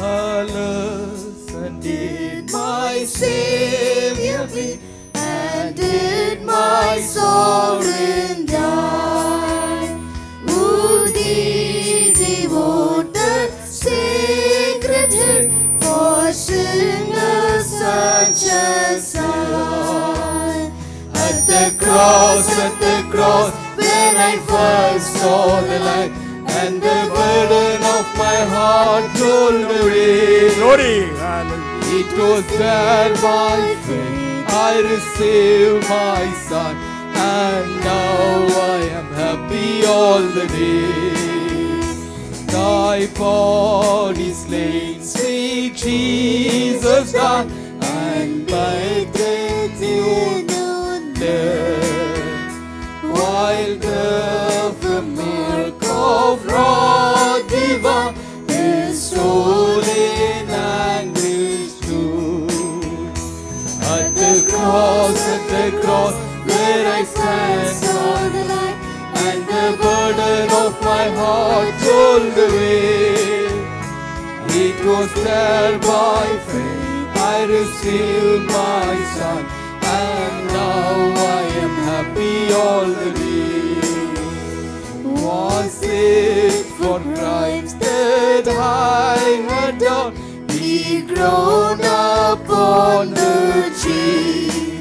Alas, and did my Savior bleed, and did my sovereign die? Would he devote the sacred head for sinners such as I? At the cross, at the cross, when I first saw the light, and the burden of my heart rolled away. Glory. Hallelujah. It was there by faith I received my son, and now I am happy all the day. Thy body slain, sweet Jesus died, and by death you there. While the milk of wrath divine, his soul in anguish stood. At the cross, at the cross, where I stand Saw the light and the burden of my heart rolled away. It was there by faith I received my son, and now I am happy all the day. Was it for Christ that I had done? He groaned upon the tree.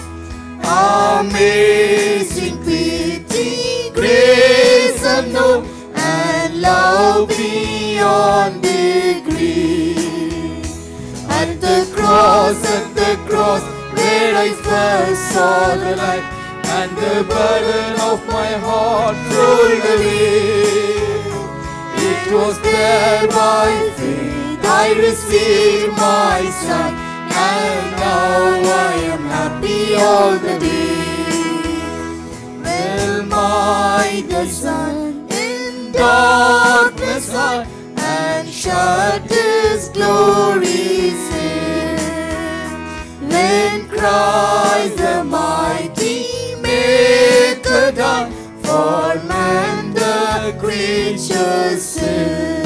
Amazing pity, grace unknown, and love beyond degree. At the cross, at the cross, where I first saw the light, and the burden of my heart rolled away. It was there by faith I received my son, and now I am happy all the day. Well, my the sun in darkness high, and shut his glory in. When Christ the mighty Maker died, for man the creature sin.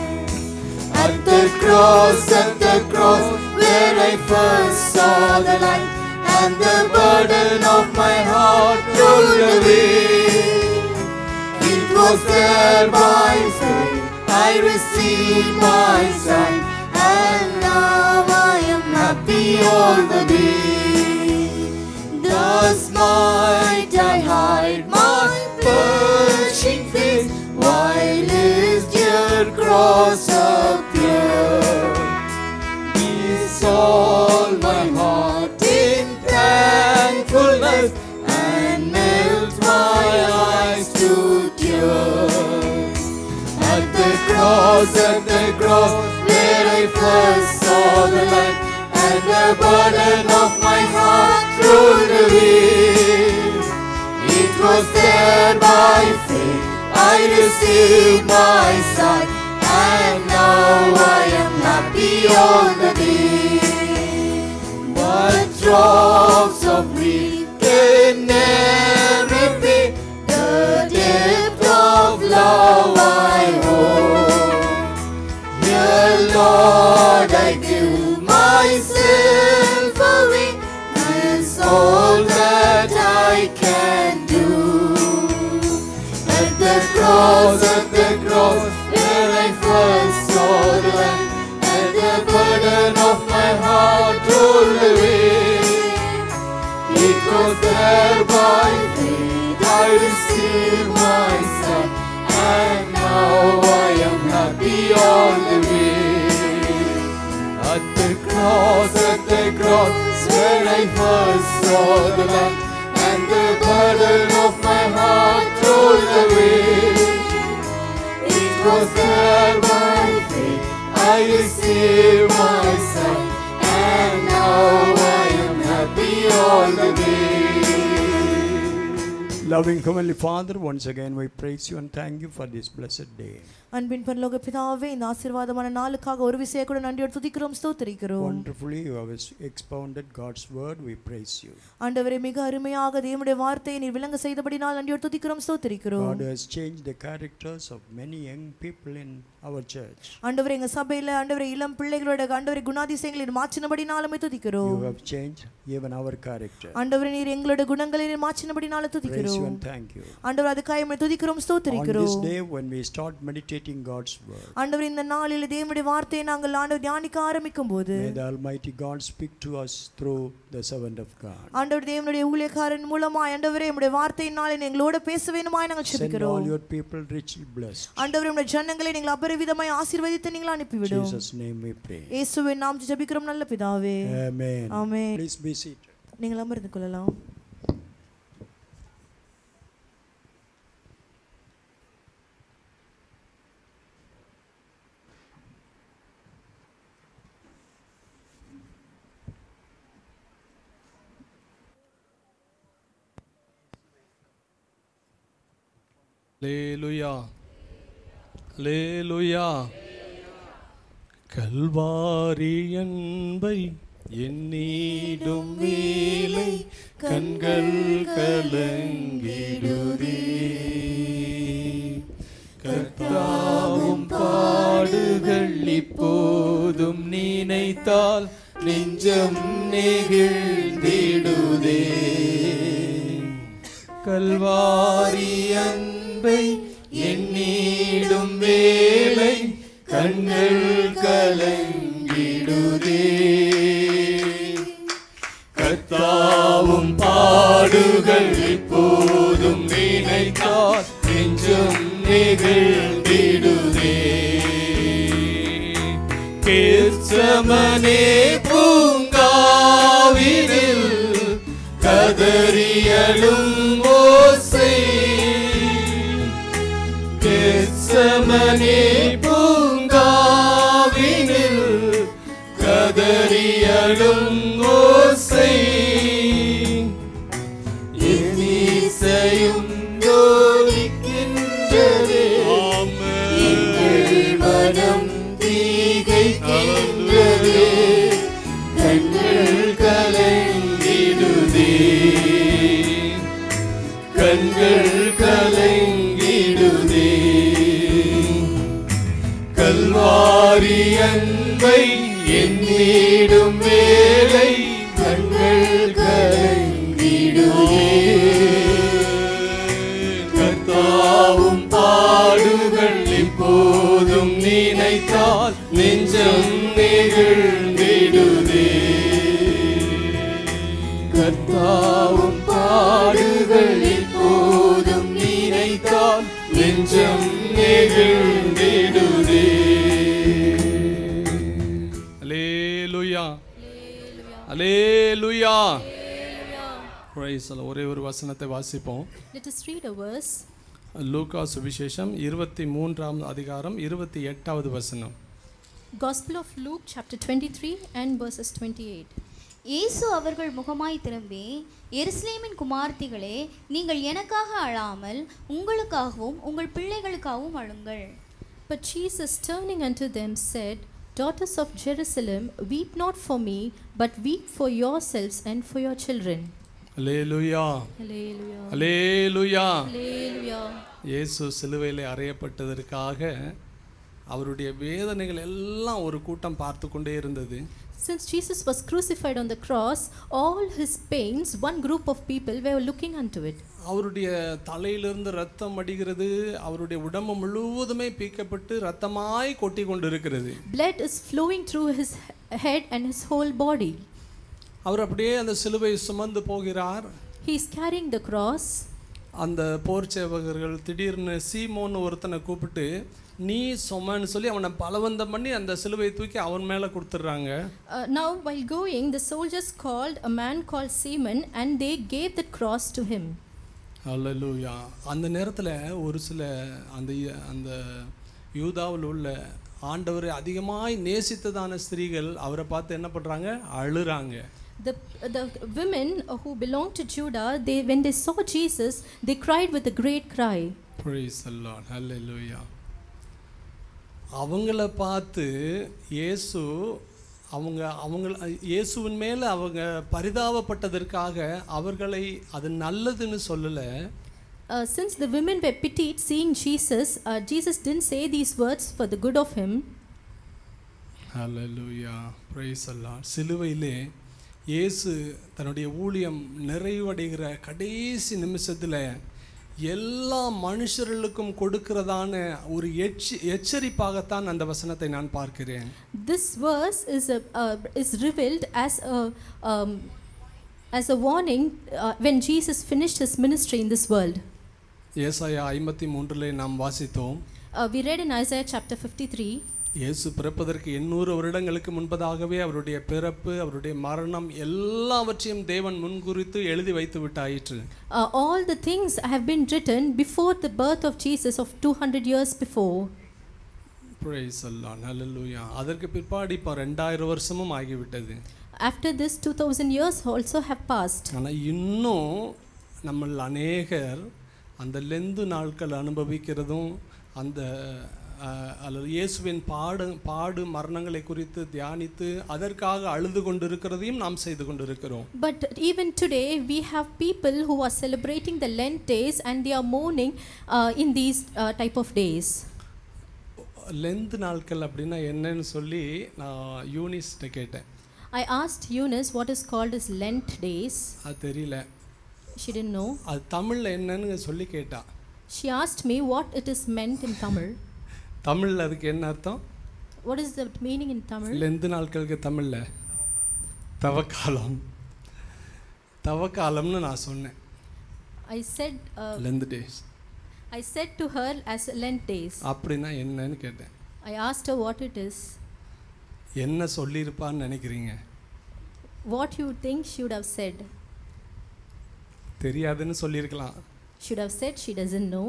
At the cross, at the cross, where I first saw the light, and the burden of my heart rolled away. It was there by faith I received my son, and now I am happy all the day. Thus might I hide my perishing face while His dear cross appeared. Peace all my heart in thankfulness and melt my eyes to tears. At the cross, at the cross, where I first saw the light, and the burden of my heart rolled away. It was there by faith I received my son, and now I am happy all the day. But drops of grief can never pay the depth of love I hold. Dear Lord, I give myself away. This all that I can do. At the cross, at the cross, where I first saw the light, and the burden of my heart rolled away. It was there by faith I received my son, and now I am happy all the way. At the cross, at the cross, where I first saw the light, and the burden of my heart rolled away. It was there by faith I received my son, and now I am happy all the day. Loving Heavenly Father, once again we praise you and thank you for this blessed day. அன்பின் பரலோக பிதாவே இந்த ஆசீர்வாதமான நாளுக்காக ஒரு விசைய கூட நன்றியோடு துதிக்கிறோம் ஸ்தோத்திரிக்கிறோம் Wonderfully, you have expounded God's word. We praise you. ஆண்டவரே மிக அருமையாக தேவனுடைய வார்த்தையை நீர் விளங்க செய்தபடினால் நன்றியோடு துதிக்கிறோம் ஸ்தோத்திரிக்கிறோம் God has changed the characters of many young people in our church. ஆண்டவரே எங்க சபையில ஆண்டவரே இளம் பிள்ளைகளோட ஆண்டவரே குணாதிசயங்களை நீர் மாற்றினபடினாலுமே துதிக்கிறோம் You have changed even our character. ஆண்டவரே நீர் எங்களோட குணங்களை நீர் மாற்றினபடினால Praise you துதிக்கிறோம் and thank you. ஆண்டவர் அதுக்காக உம்மை துதிக்கிறோம் On this ஸ்தோத்திரிக்கிறோம் day, when we start meditating God's word, ஆண்டவர் இந்த நாளில் தேவனுடைய வார்த்தையை நாங்கள் ஆண்டவர் தியானிக்க ஆரம்பிக்கும் போது may the Almighty God speak to us through the servant of God. ஆண்டவர் தேவனுடைய ஊழியக்காரன் மூலமாய் ஆண்டவரே உம்முடைய வார்த்தையினாலே எங்களோட பேச வேணுமாய் நாங்கள் Send all செபிக்கிறோம் your people richly blessed. ஆண்டவரே உம்முடைய ஜனங்களை நீங்கள் அபரிவிதமாய் ஆசீர்வதித்து நீங்கள் In அனுப்பிவிடும் Jesus' name we pray. இயேசுவின் நாம் ஜெபிக்கிறோம் நல்ல பிதாவே Amen. Amen Please be seated. நீங்கள் அமர்ந்து கொள்ளலாம் லேலுயா லேலுயா கல்வாரி அன்பை எண்ணீடும் வேலை கண்கள் கலங்கிடுதே கர்த்தாவும் பாடுகள் இப்போதும் நினைத்தால் நெஞ்சம் நெகிழ்ந்திடுதே கல்வாரி அன்பை எண்ணீடும் வேலை கண்கள் கலங்கிடுதே கத்தாவும் பாடுகள் இப்போதும் நினைத்தால் நெஞ்சம் நெகிழ்ந்திடுதே கேசமனே பூங்காவினில் கதறியலும் ஓசை கெத்சமனே பூங்காவினில் கதறியலும் ஓசை இசையும் ஜோலிக்கின்றதே எங்கள் மனம் தீகைக்கின்றதே கண்கள் கலங்கிடுதே கண்கள் கலங்கிடுதே கல்வாரி அன்பை எண்ணிடும் வேலை கண்கள் கலங்கிடுதே கர்த்தாவும் பாடுகள் இப்போதும் நினைத்தால் நெஞ்சம் நெகிழ்ந்திடுதே கர்த்தாவும் பாடுகள் இப்போதும் நினைத்தால் நெஞ்சம் நெகிழ்ந்திடுதே hallelujah hallelujah Praise the Lord. ஒரே ஒரு வசனத்தை வாசிப்போம் Let us read a verse. லூகா சுவிசேஷம் இருபத்தி மூன்றாம் அதிகாரம் இருபத்தி எட்டாவது வசனம் Gospel of Luke, chapter 23, and verses 28. இயேசு அவர்கள் முகமாய் திரும்பி எருசலேமின் குமார்த்திகளே நீங்கள் எனக்காக அழாமல் உங்களுக்காகவும் உங்கள் பிள்ளைகளுக்காகவும் அழுங்கள் But Jesus, turning unto them, said, Daughters of Jerusalem, weep not for me, but weep for yourselves and for your children. Alleluia Hallelujah. Alleluia Hallelujah. இயேசு சிலுவையில் அறையப்பட்டதற்காக அவருடைய வேதனைகள் எல்லாம் ஒரு கூட்டம் பார்த்து கொண்டே இருந்தது Since Jesus was crucified on the cross, all his pains, one group of people were looking unto it. அவருடைய தலையிலிருந்து ரத்தம் அடிக்கிறது அவருடைய உடம்பு முழுவதுமே பீக்கப்பட்டு ரத்தமாய் கொட்டி கொண்டு இருக்கிறது Blood is flowing through his head and his whole body. அவர் அப்படியே அந்த சிலுவை சுமந்து போகிறார் He is carrying the cross. அந்த போர் சேவகர்கள் திடீர்னு சீமோன்னு ஒருத்தனை கூப்பிட்டு நீ சொமன்னு சொல்லி அவனை பலவந்தம் பண்ணி அந்த சிலுவையை தூக்கி அவன் மேலே கொடுத்துட்றாங்க Uh, now, while going, the soldiers called a man called Simon and they gave the cross to him. அல்லூயா அந்த நேரத்தில் ஒரு சில அந்த அந்த யூதாவில் உள்ள ஆண்டவரை அதிகமாய் நேசித்ததான ஸ்திரீகள் அவரை பார்த்து என்ன பண்ணுறாங்க அழுறாங்க The, the women who belonged to Judah, they, when they saw Jesus, they cried with a great cry. Praise the Lord. Hallelujah. அவங்கள பார்த்து இயேசு அவங்க அவங்க இயேசுவின் மேலே அவங்க பரிதாபப்பட்டதற்காக அவர்களை அது நல்லதுன்னு சொல்லலை Uh, since the women were pitied seeing Jesus, uh, Jesus didn't say these words for the good of him. Hallelujah praise Allah சிலுவையிலே இயேசு தன்னுடைய ஊழியம் நிறைவடைகிற கடைசி நிமிஷத்தில் எல்லா மனுஷர்களுக்கும் கொடுக்கிறதான ஒரு எச்சி எச்சரிப்பாகத்தான் அந்த வசனத்தை நான் பார்க்கிறேன் This verse is, a, uh, is revealed as a, um, as a warning uh, when Jesus finished his ministry in this world. ஏசாயா ஐம்பத்தி மூன்றிலே நாம் வாசித்தோம் Uh, we read in Isaiah chapter 53 இயேசு பிறப்பதற்கு எண்ணூறு வருடங்களுக்கு முன்பதாகவே அவருடைய பிறப்பு அவருடைய மரணம் எல்லாவற்றையும் தேவன் முன்குறித்து எழுதி வைத்து விட்டாயிற்று uh, all the things have been written before the birth of Jesus of 200 years before. Praise Allah, hallelujah. அதற்கு பிற்பாடு இப்போ ரெண்டாயிரம் வருஷமும் ஆகிவிட்டது After this, 2000 years also have passed. ஆனால் இன்னும் நம்ம அநேகர் அந்த லெந்து நாட்கள் அனுபவிக்கிறதும் அந்த அஹ், அல்லது இயேசுவின் பாடு பாடு மரணங்களை குறித்து தியானித்து அதற்காக அழுது கொண்டிருக்கிறதையும் நாம் செய்து கொண்டிருக்கிறோம் But even today, we have people who are celebrating the Lent days and they are mourning uh, in these uh, type of days. Lent நாட்கள் அப்படின்னா என்னன்னு சொல்லி நான் யூனிஸ்ட்ட கேட்டேன் I asked Eunice what is called as Lent days. அது தெரியல She didn't know. அது தமிழில் என்னன்னு சொல்லி கேட்டா She asked me what it is meant in Tamil. தமிழில் அதுக்கு என்ன அர்த்தம் What is the meaning in Tamil? Lent நாட்களுக்கு தமிழில் தவக்காலம் தவக்காலம்னு நான் சொன்னேன் I said, uh, Lent days I said to her as Lent days. அப்படின்னா என்னன்னு கேட்டேன் I asked her what it is. என்ன சொல்லியிருப்பான்னு நினைக்கிறீங்க What you think she would have said? தெரியாதுன்னு சொல்லியிருக்கலாம் Should have said she doesn't know.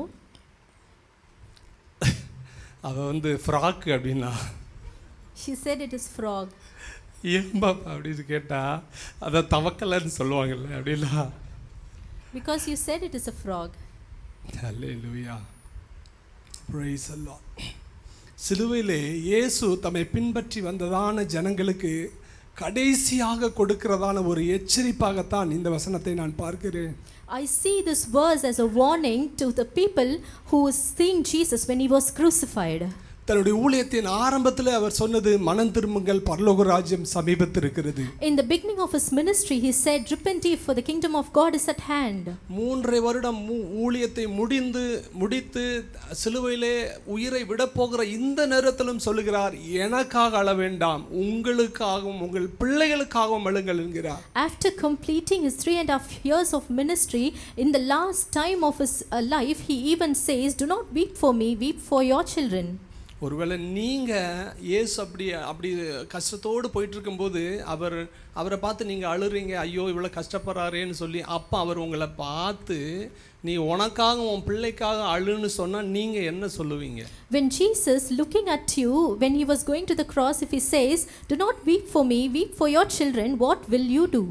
அவள் வந்து frock அப்படின்னா She said it is frog. ஏன் பாப்பா அப்படின்னு கேட்டா அதை தவக்கலைன்னு சொல்லுவாங்கல்ல அப்படின்னா Because you said it is a frog. Hallelujah. Praise the Lord. சிலுவையிலே இயேசு தம்மை பின்பற்றி வந்ததான ஜனங்களுக்கு கடைசியாக கொடுக்கிறதான ஒரு எச்சரிப்பாகத்தான் இந்த வசனத்தை நான் பார்க்கிறேன் I see this verse as a warning to the people who was seeing Jesus when he was crucified. தன்னுடைய ஊழியத்தின் ஆரம்பத்தில் அவர் சொன்னது மனம் திரும்புங்கள் பரலோக ராஜ்யம் சமீபத்தில் இருக்கிறது In the beginning of his ministry, he said, Repent ye, for the kingdom of God is at hand. மூன்றரை வருடம் மூ- ஊழியத்தை முடிந்து முடித்து சிலுவையிலே உயிரை விடப்போகிற இந்த நேரத்திலும் சொல்லுகிறார் எனக்காக அழ வேண்டாம் உங்களுக்காகவும் உங்கள் பிள்ளைகளுக்காகவும் அழுங்கள் என்கிறார் After completing his three and a half years of ministry, in the last time of his uh, life, he even says, Do not weep for me, weep for your children. ஒருவேளை நீங்கள் இயேசு அப்படி அப்படி கஷ்டத்தோடு போயிட்டு இருக்கும்போது அவர் அவரை பார்த்து நீங்கள் அழுறீங்க ஐயோ இவ்வளோ கஷ்டப்படுறாரேன்னு சொல்லி அப்போ அவர் உங்களை பார்த்து நீ உனக்காக உன் பிள்ளைக்காக அழுன்னு சொன்னால் நீங்கள் என்ன சொல்லுவீங்க When Jesus, looking at you, when he was going to the cross, if he says, Do not weep for me, weep for your children, what will you do?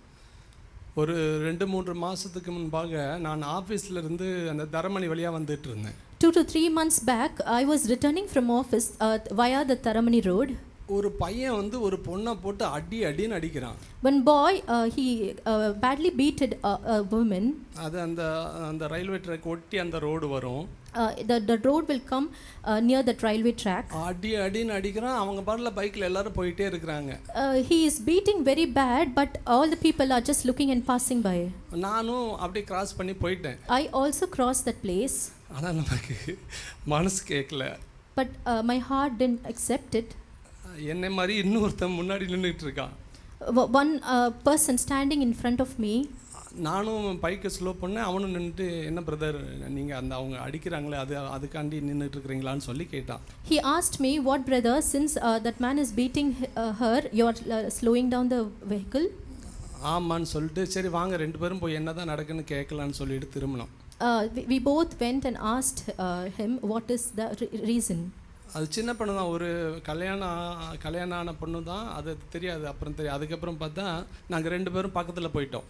ஒரு ரெண்டு மூன்று மாதத்துக்கு முன்பாக நான் ஆஃபீஸில் இருந்து அந்த தரமணி வழியாக வந்துட்டு இருந்தேன் Two to three months back, I was returning from office uh, via the Taramani road. ஒரு பையன் வந்து ஒரு பொண்ணை போட்டு அடி அடின்னு அடிக்கிறான் One boy, uh, he uh, badly beated a, a woman. அது அந்த அந்த ரயில்வே ட்ராக் ஒட்டி அந்த ரோடு வரும் Uh, the, the road will come uh, near the railway track. அடி அடின்னு அடிக்கிறான் அவங்க பாட்டில் பைக்கில் எல்லாரும் போயிட்டே இருக்கிறாங்க Uh, he is beating very bad, but all the people are just looking and passing by. நானும் அப்படியே கிராஸ் பண்ணி போயிட்டேன் I also crossed that place, ஆனால் நமக்கு மனசு கேட்கல but uh, my heart didn't accept it. என்னை மாதிரி இன்னொருத்தன் முன்னாடி நின்றுட்டு இருக்கான் Uh, One uh, person standing in front of me, நானும் பைக்கை ஸ்லோ பண்ணேன் அவனும் நின்றுட்டு என்ன பிரதர் நீங்கள் அந்த அவங்க அடிக்கிறாங்களே அது அதுக்காண்டி நின்றுட்டு இருக்கிறீங்களான்னு சொல்லி கேட்டான் he asked me, What brother, since uh, that man is beating uh, her, you're uh, slowing down the vehicle? ஆமான்னு சொல்லிட்டு சரி வாங்க ரெண்டு பேரும் போய் என்ன தான் நடக்குன்னு கேட்கலான்னு சொல்லிட்டு திரும்பினோம் Uh, we, we both went and asked uh, him what is the re- reason. அது சின்ன பொண்ணு தான் ஒரு கல்யாணம் ஆ- கல்யாணம் ஆன பொண்ணு தான் அது தெரியாது அப்புறம் தெரியும் அதுக்கப்புறம் பார்த்தா நாங்கள் ரெண்டு பேரும் பக்கத்தில் போயிட்டோம்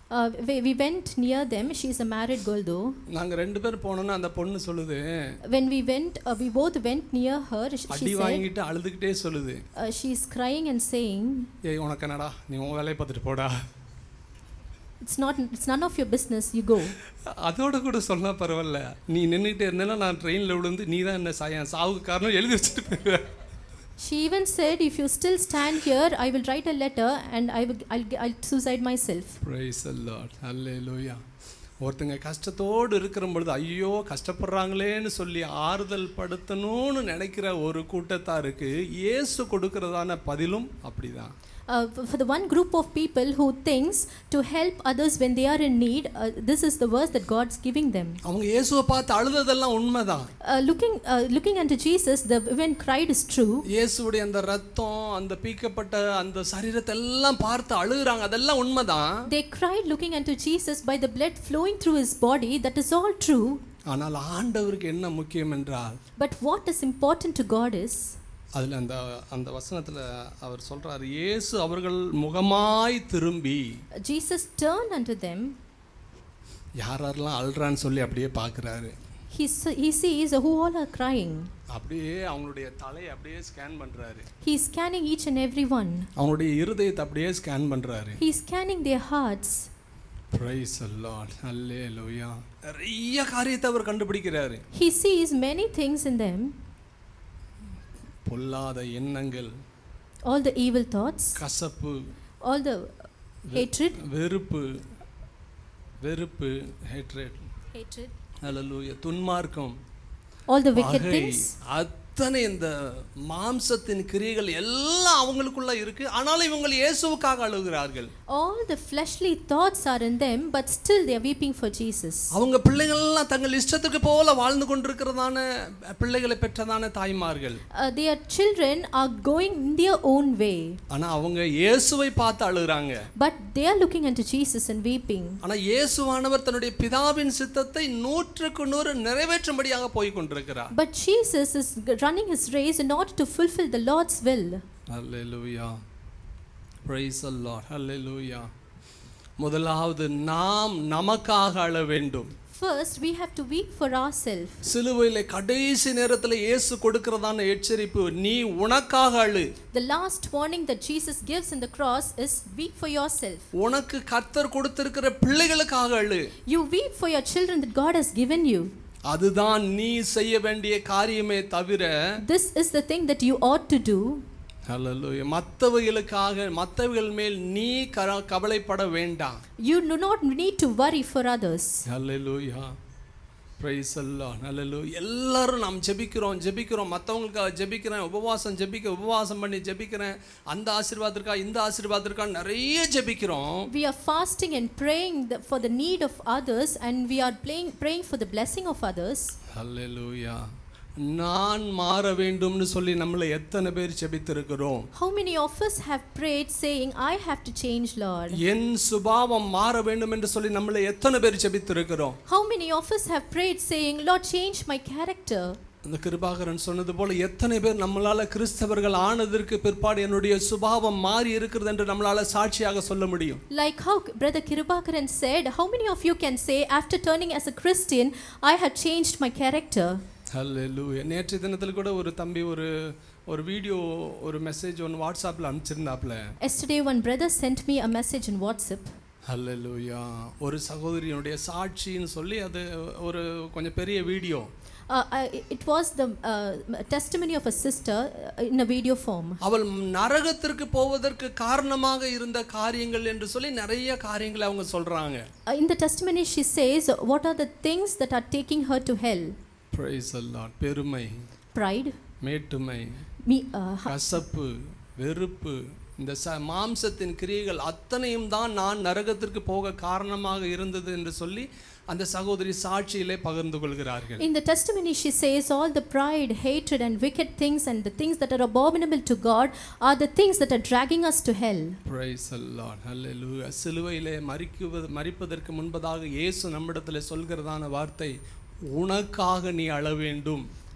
Uh, we, we went near them. She's a married girl though. நாங்கள் ரெண்டு பேரும் போனோன்னா அந்த பொண்ணு சொல்லுது When we went, uh, we both went near her. She, அடி she said, வாங்கிட்டு அழுதுகிட்டே சொல்லுது uh, she's crying and saying, ஏய் உனக்கு என்னடா நீ உன் வேலையை பார்த்துட்டு போடா "It's not. It's none of your business. You go." அதோட கூட சொன்னா பரவாயில்ல நீ நின்றுக்கிட்டே இருந்தேன்னா நான் ட்ரெயினில் விழுந்து நீ தான் என்ன சா- என் சாவுக்கு காரணம் எழுதி வச்சுட்டு போயிடுவேன் She even said, "If you still stand here, I will write a letter and I will. I'll, I'll suicide myself." Praise the Lord hallelujah ஒருத்தங்க கஷ்டத்தோடு இருக்கிற பொழுது ஐயோ கஷ்டப்படுறாங்களேன்னு சொல்லி ஆறுதல் படுத்தணும்னு நினைக்கிற ஒரு கூட்டத்தாருக்கு இயேசு கொடுக்கறதான பதிலும் அப்படிதான் Uh, for for the one group of people who thinks to help others when they are in need, uh, this is the verse that God's giving them. அவங்க இயேசுவை பார்த்து அழுததெல்லாம் உண்மைதான் Uh, looking, uh, looking unto Jesus, the women cried is true. இயேசுவுடைய அந்த ரத்தம் அந்த பீக்கப்பட்ட அந்த சரீரத்தை எல்லாம் பார்த்து அழுகுறாங்க அதெல்லாம் உண்மைதான் They cried looking unto Jesus by the blood flowing through his body. That is all true. ஆனால் ஆண்டவருக்கு என்ன முக்கியம் என்றால் But what is important to God is அதில் அந்த அந்த வசனத்தில் அவர் சொல்றாரு இயேசு அவர்கள் முகமாய் திரும்பி uh, Jesus turned unto them. யார் யாரெல்லாம் அழுறான்னு சொல்லி அப்படியே பார்க்குறாரு He, s- he sees who all are crying. அப்படியே அவங்களுடைய தலையை அப்படியே ஸ்கேன் பண்ணுறாரு He's scanning each and every one. அவங்களுடைய இருதயத்தை அப்படியே ஸ்கேன் பண்ணுறாரு He's scanning their hearts. Praise the Lord hallelujah நிறைய காரியத்தை அவர் கண்டுபிடிக்கிறாரு He sees many things in them, பொல்லாத எண்ணங்கள் all the evil thoughts, கசப்பு all the hatred, வெறுப்பு வெறுப்பு ஹேட்ரேட் hatred, அல்லூயா துன்மார்க்கம் all the wicked பகை, things. அத்தனை இந்த மாம்சத்தின் கிரியைகள் எல்லாம் அவங்களுக்குள்ள இருக்கு ஆனாலும் இவங்க இயேசுவுக்காக அழுகிறார்கள் All the fleshly thoughts are in them, but still they are weeping for Jesus. அவங்க பிள்ளைகள் எல்லாம் தங்கள் இஷ்டத்துக்கு போல வாழ்ந்து கொண்டிருக்கிறதான பிள்ளைகளை பெற்றதான தாய்மார்கள் Uh, their children are going in their own way, ஆனா அவங்க இயேசுவை பார்த்து அழுகிறாங்க but they are looking unto Jesus and weeping. ஆனா இயேசுவானவர் தன்னுடைய பிதாவின் சித்தத்தை நூற்றுக்கு நூறு நிறைவேற்றும்படியாக போய் கொண்டிருக்கிறார் But Jesus is g- running his race in order to fulfill the Lord's will. Hallelujah praise அல்லாஹ் அல்லேலூயா முதலாவது நாம் நமக்காக அழ வேண்டும் First, we have to weep for ourselves. சிலுவையில கடைசி நேரத்தில் இயேசு கொடுக்கிறதான எச்சரிப்பு நீ உனக்காக அழு The last warning that Jesus gives in the cross is weep for yourself. உனக்கு கர்த்தர் கொடுத்திருக்கிற பிள்ளைகளுக்காக அழு You weep for your children that God has given you. அதுதான் நீ செய்ய வேண்டிய காரியமே தவிர This is the thing that you ought to do. அல்லேலூயா மற்றவைகளுக்காக மற்றவைகள் மேல் நீ கர- கவலைப்பட வேண்டாம் You do not need to worry for others. Hallelujah praise அல்லாஹ் அல்லேலூயா எல்லாரும் நாம் ஜெபிக்கிறோம் ஜெபிக்கிறோம் மற்றவங்களுக்காக ஜெபிக்கிறேன் உபவாசம் ஜெபிக்க உபவாசம் பண்ணி ஜெபிக்கிறேன் அந்த ஆசீர்வாதத்திற்கா இந்த ஆசீர்வாதத்திற்கா நிறைய ஜெபிக்கிறோம் We are fasting and praying the, for the need of others, and we are playing, praying for the blessing of others. அல்லேலூயா நான் மாற வேண்டும்னு சொல்லி நம்மளை எத்தனை பேர் ஜெபித்திருக்கிறோம் How many of us have prayed saying, I have to change, Lord? என் சுபாவம் மாற வேண்டும் என்று சொல்லி நம்மளை எத்தனை பேர் ஜெபித்திருக்கிறோம் How many of us have prayed saying, Lord, change my character? அந்த கிருபாகரன் சொன்னது போல எத்தனை பேர் நம்மளால கிறிஸ்தவர்கள் ஆனதற்கு பிற்பாடு என்னுடைய சுபாவம் மாறி இருக்கிறது என்று நம்மளால சாட்சியாக சொல்ல முடியும் Like how Brother Kirubakaran said, how many of you can say, after turning as a Christian, I have changed my character? ஹல்லேலூயா நேற்று தினத்தில் கூட ஒரு தம்பி ஒரு ஒரு வீடியோ ஒரு மெசேஜ் ஒன்று வாட்ஸ்அப்பில் அனுப்பிச்சிருந்தாப்புல Yesterday, one brother sent me a message in WhatsApp. ஹல்லேலூயா ஒரு சகோதரியினுடைய சாட்சின்னு சொல்லி அது ஒரு கொஞ்சம் பெரிய video Uh, I- it was the uh, testimony of a sister uh, in a video form. அவள் நரகத்திற்கு போவதற்கு காரணமாக இருந்த காரியங்கள் என்று சொல்லி நிறைய காரியங்களை அவங்க சொல்றாங்க Uh, in the testimony, she says, What are the things that are taking her to hell? Praise அல்லாட் பெருமை Pride, மேட்டுமை me, uh, hu- கசப்பு வெறுப்பு இந்த ச மாம்சத்தின் கிரியைகள் அத்தனையும் தான் நான் நரகத்திற்கு போக காரணமாக இருந்தது என்று சொல்லி அந்த சகோதரி சாட்சியிலே பகிர்ந்து கொள்கிறார்கள் In the testimony, she says, All the pride, hatred, and wicked things, and the things that are abominable to God, are the things that are dragging us to hell. Praise அல்லாட் ஹல்லேலூயா சிலுவையிலே மறிக்குவது மறிப்பதற்கு முன்பதாக இயேசு நம்மிடத்தில் சொல்கிறதான வார்த்தை உனக்காக நீ அழ வேண்டும்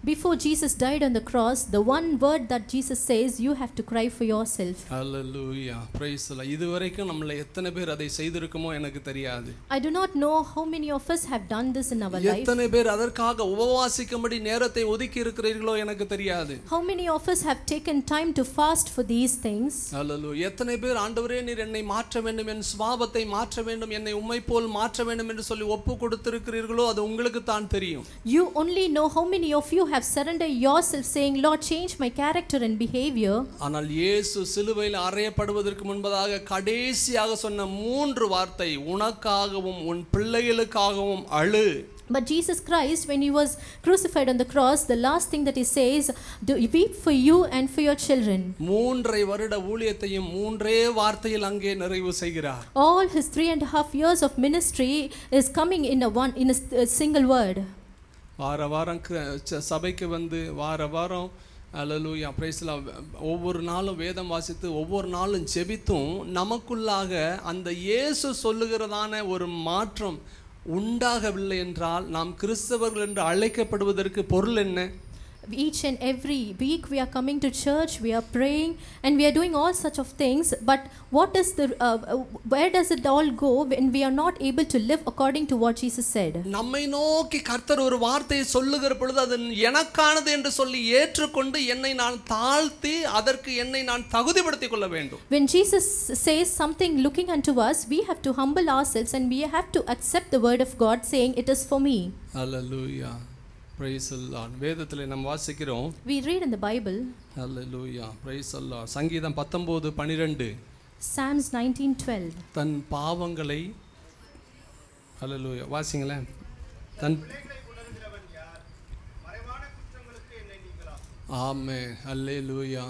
Before Jesus died on the cross, the one word that Jesus says, you have to cry for yourself. Hallelujah praise the Lord. இதுவரைக்கும் நம்மள எத்தனை பேர் அதை செய்திருக்குமோ எனக்கு தெரியாது I do not know how many of us have done this in our life. எத்தனை பேர் அதற்காக உபவாசிக்கும்படி நேரத்தை ஒதுக்கி இருக்கிறீர்களோ எனக்கு தெரியாது How many of us have taken time to fast for these things? ஹalleluya எத்தனை பேர் ஆண்டவரே நீர் என்னை மாற்ற வேண்டும் என் சுபாவத்தை மாற்ற வேண்டும் என்னை உம்மை போல் மாற்ற வேண்டும் என்று சொல்லி ஒப்பு கொடுத்திருக்கிறீர்களோ அது உங்களுக்கு தான் தெரியும் You only know how many of you have surrendered yourself, saying, Lord, change my character and behavior. ஆனால் இயேசு சிலுவையில் அறையப்படுவதற்கு முன்பதாக கடைசியாக சொன்ன மூன்று வார்த்தை உனக்காகவும் உன் பிள்ளைகளுக்காகவும் அழு But Jesus Christ, when he was crucified on the cross, the last thing that he says, do weep for you and for your children. மூன்றை வருட ஊழியத்தையும் மூன்றே வார்த்தையில் அங்கே நிறைவு செய்கிறார் All his three and a half years of ministry is coming in a one in a, s- a single word. வார வாரம் க- ச- சபைக்கு வந்து வார வாரம் அலலூயா பிரைஸ்ல ஒவ்வொரு நாளும் வேதம் வாசித்து ஒவ்வொரு நாளும் ஜெபித்தும் நமக்குள்ளாக அந்த இயேசு சொல்லுகிறதான ஒரு மாற்றம் உண்டாகவில்லை என்றால் நாம் கிறிஸ்தவர்கள் என்று அழைக்கப்படுவதற்கு பொருள் என்ன Each and every week we are coming to church, we are praying, and we are doing all such of things. But what is the uh, uh, where does it all go when we are not able to live according to what Jesus said? நம்மை நோக்கி கர்த்தர் ஒரு வார்த்தையை சொல்லுகிற பொழுது அது எனக்கானது என்று சொல்லி ஏற்றுக்கொண்டு என்னை நான் தாழ்த்தி அதற்கு என்னை நான் தகுதிப்படுத்திக் கொள்ள வேண்டும் When Jesus says something looking unto us, we have to humble ourselves and we have to accept the word of God, saying, It is for me. அல்லேலூயா பிரைஸ் அல்லாஹ் வேதத்தில் நாம் வாசிக்கிறோம் We read in the Bible, அல்லேலூயா praise அல்லாஹ் சங்கீதம் பத்தொம்போது பனிரெண்டு Psalms 19:12. தன் பாவங்களை அல்லேலூயா வாசிங்களேன் தன் ஆமே அல்லேலூயா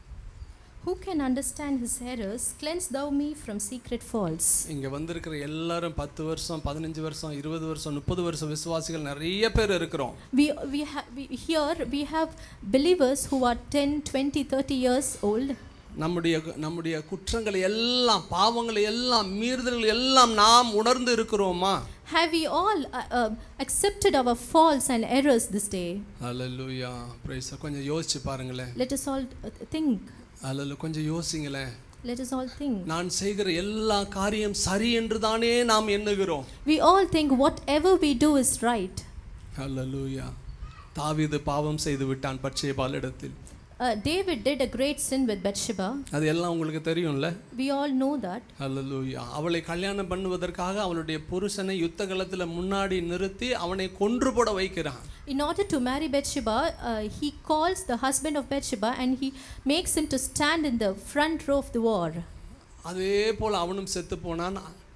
Who can understand his errors? Cleanse thou me from secret faults. இங்க வந்திருக்கிற எல்லாரும் பத்து வருஷம் பதினஞ்சு வருஷம் இருபது வருஷம் முப்பது வருஷம் விசுவாசிகள் நிறைய பேர் இருக்கிறோம் We, we, ha- we here we have believers who are 10, 20, 30 years old. நம்முடைய நம்முடைய குற்றங்களை எல்லாம் பாவங்களை எல்லாம் மீறுதல்கள் எல்லாம் நாம் உணர்ந்து இருக்கிறோமா Have we all uh, uh, accepted our faults and errors this day? அல்லேலூயா பிரைஸ் கொஞ்சம் யோசிச்சு பாருங்களேன் Let us all uh, think. அல்ல கொஞ்சம் யோசிங்களேன் Let us all think. நான் செய்கிற எல்லா காரியம் சரி என்று தானே நாம் எண்ணுகிறோம் We all think whatever we do is right. அல்லேலூயா தாவீது பாவம் செய்து விட்டான் பச்சை பாலிடத்தில் Uh, David did a great sin with Bathsheba. அது எல்லாம் உங்களுக்கு தெரியும்ல We all know that. அல்லேலூயா அவளை கல்யாணம் பண்ணுவதற்காக அவளுடைய புருஷனை யுத்த களத்துல முன்னாடி நிறுத்தி அவனை கொன்று போட வைக்கிறான் In order to marry Bathsheba, uh, he calls the husband of Bathsheba and he makes him to stand in the front row of the war. அதே போல அவனும் செத்து போனான்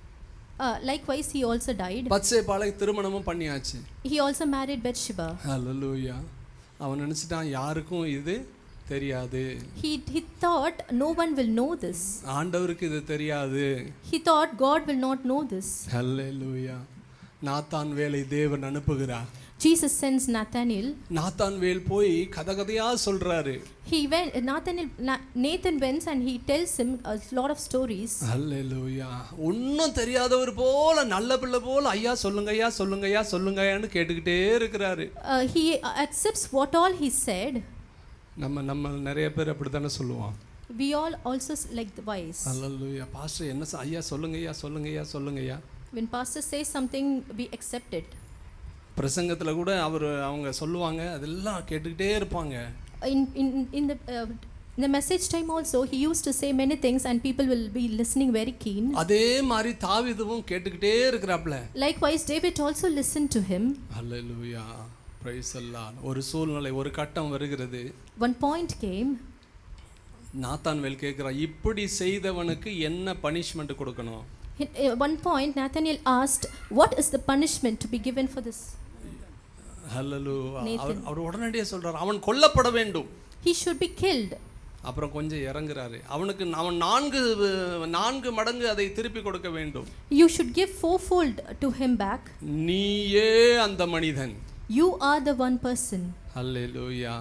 Uh, likewise, he also died. பச்சை பாலை திருமணமும் பண்ணியாச்சு He also married Bathsheba. அல்லேலூயா அவன் நினைச்சிட்டான் யாருக்கும் இது தெரியாது He, he thought no one will know this. ஆண்டவருக்கு இது தெரியாது He thought God will not know this. அல்லேலூயா நாத்தான் வேலை தேவன் அனுப்புகிறார் Jesus sends Nathaniel. நாத்தான் வேல் போய் கதகதையா சொல்றாரு He went. Nathaniel, Na- Nathan went and he tells him a lot of stories. அல்லேலூயா ஒன்றும் தெரியாதவர் போல நல்ல பிள்ளை போல ஐயா சொல்லுங்கய்யா சொல்லுங்கய்யா சொல்லுங்கய்யான்னு கேட்டுக்கிட்டே இருக்கிறாரு Uh, he accepts what all he said. நம்ம நம்ம நிறைய பேர் அப்படித்தானே சொல்லுவோம் We all also s- like the wise. அல்லேலூயா பாஸ்டர் என்ன சொ- ஐயா சொல்லுங்கய்யா சொல்லுங்கய்யா சொல்லுங்கய்யா When pastor says something, we accept it. பிரசங்கத்தில் கூட அவர் அவங்க சொல்லுவாங்க அதெல்லாம் கேட்டுக்கிட்டே இருப்பாங்க In in in the uh, in the message time also, he used to say many things, and people will be listening very keen. அதே மாதிரி தாவிதுவும் கேட்டுக்கிட்டே இருக்கிறாப்ல Likewise, David also listened to him. அல்லேலூயா பிரைஸ் எல்லாம் ஒரு சூழ்நிலை ஒரு கட்டம் வருகிறது One point came. நாத்தான் வேல் கேட்குறான் இப்படி செய்தவனுக்கு என்ன பனிஷ்மெண்ட் கொடுக்கணும் At uh, one point, Nathaniel asked, "What is the punishment to be given for this?" ஹல்லலு நேத்தன். அவர் அவர் உடனடியாக சொல்றார் அவன் கொல்லப்பட வேண்டும் He should be killed. அப்புறம் கொஞ்சம் இறங்குறாரு அவனுக்கு அவன் நான்கு நான்கு மடங்கு அதை திருப்பி கொடுக்க வேண்டும் You should give fourfold to him back. நீயே அந்த மனிதன் You are the one person. அல்லேலூயா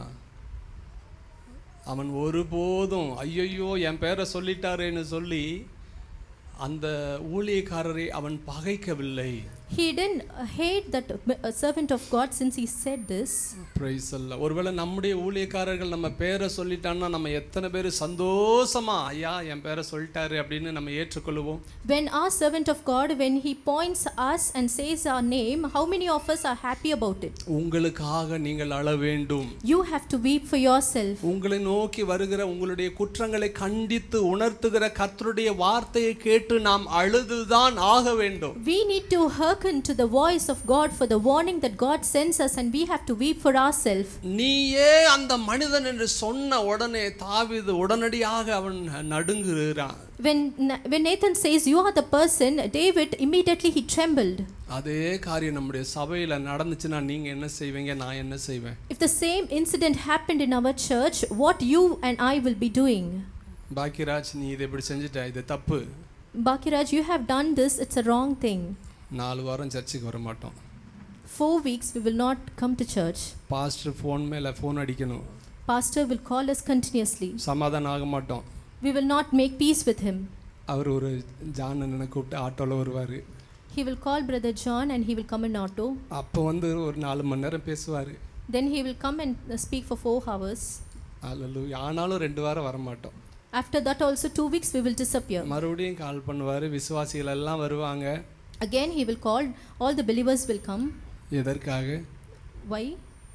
அவன் ஒருபோதும் ஐயையோ என் பேரை சொல்லிட்டாரேன்னு சொல்லி அந்த ஊழியக்காரரை அவன் பகைக்கவில்லை He didn't uh, hate that uh, servant of God since he said this. Praise அல்ல ஒருவேளை நம்முடைய ஊழியக்காரர்கள் நம்ம பேரை சொல்லிட்டான்னா நம்ம எத்தனை பேர் சந்தோஷமா ஐயா என் பேரை சொல்லிட்டாரு அப்படின்னு நம்ம ஏற்றுக்கொள்வோம் When our servant of God, when he points us and says our name, how many of us are happy about it? உங்களுக்காக நீங்கள் அழ வேண்டும் You have to weep for yourself. உங்களை நோக்கி வருகிற உங்களுடைய குற்றங்களை கண்டித்து உணர்த்துகிற கர்த்தருடைய வார்த்தையை கேட்டு நாம் அழுதுதான் ஆக வேண்டும் We need to hearken to the voice of God for the warning that God sends us, and we have to weep for ourselves. நீயே அந்த மனிதன் என்று சொன்ன உடனே தாவீது உடனடியாக அவன் நடுங்குகிறான் When, Na- when Nathan says, You are the person, David immediately he trembled. அதே காரியம் நம்முடைய சபையில நடந்துச்சுன்னா நீங்க என்ன செய்வீங்க நான் என்ன செய்வேன் If the same incident happened in our church, what you and I will be doing? Bhagyaraj நீ இதை இப்படி செஞ்சுட்ட இது தப்பு Bakiraj, you have done this, it's a wrong thing. நாலு வாரம் சர்ச்சுக்கு வர மாட்டோம் Four weeks we will not come to church. Pastor phone மேல ஃபோன் அடிக்கணும் Pastor will call us continuously. சமாதானம் ஆக மாட்டோம் We will not make peace with him. அவர் ஒரு ஜான் அண்ணனை கூப்பிட்டு ஆட்டோவில் வருவார் He will call Brother John and he will come in auto. அப்போ வந்து ஒரு நாலு மணி நேரம் பேசுவார் Then he will come and uh, speak for four hours. அல்லு ஆனாலும் ரெண்டு வாரம் வர மாட்டோம் After that, also two weeks we will disappear. மறுபடியும் கால் பண்ணுவார் விசுவாசிகள் எல்லாம் வருவாங்க Again, he will call, all the believers will come. எதற்காக Why?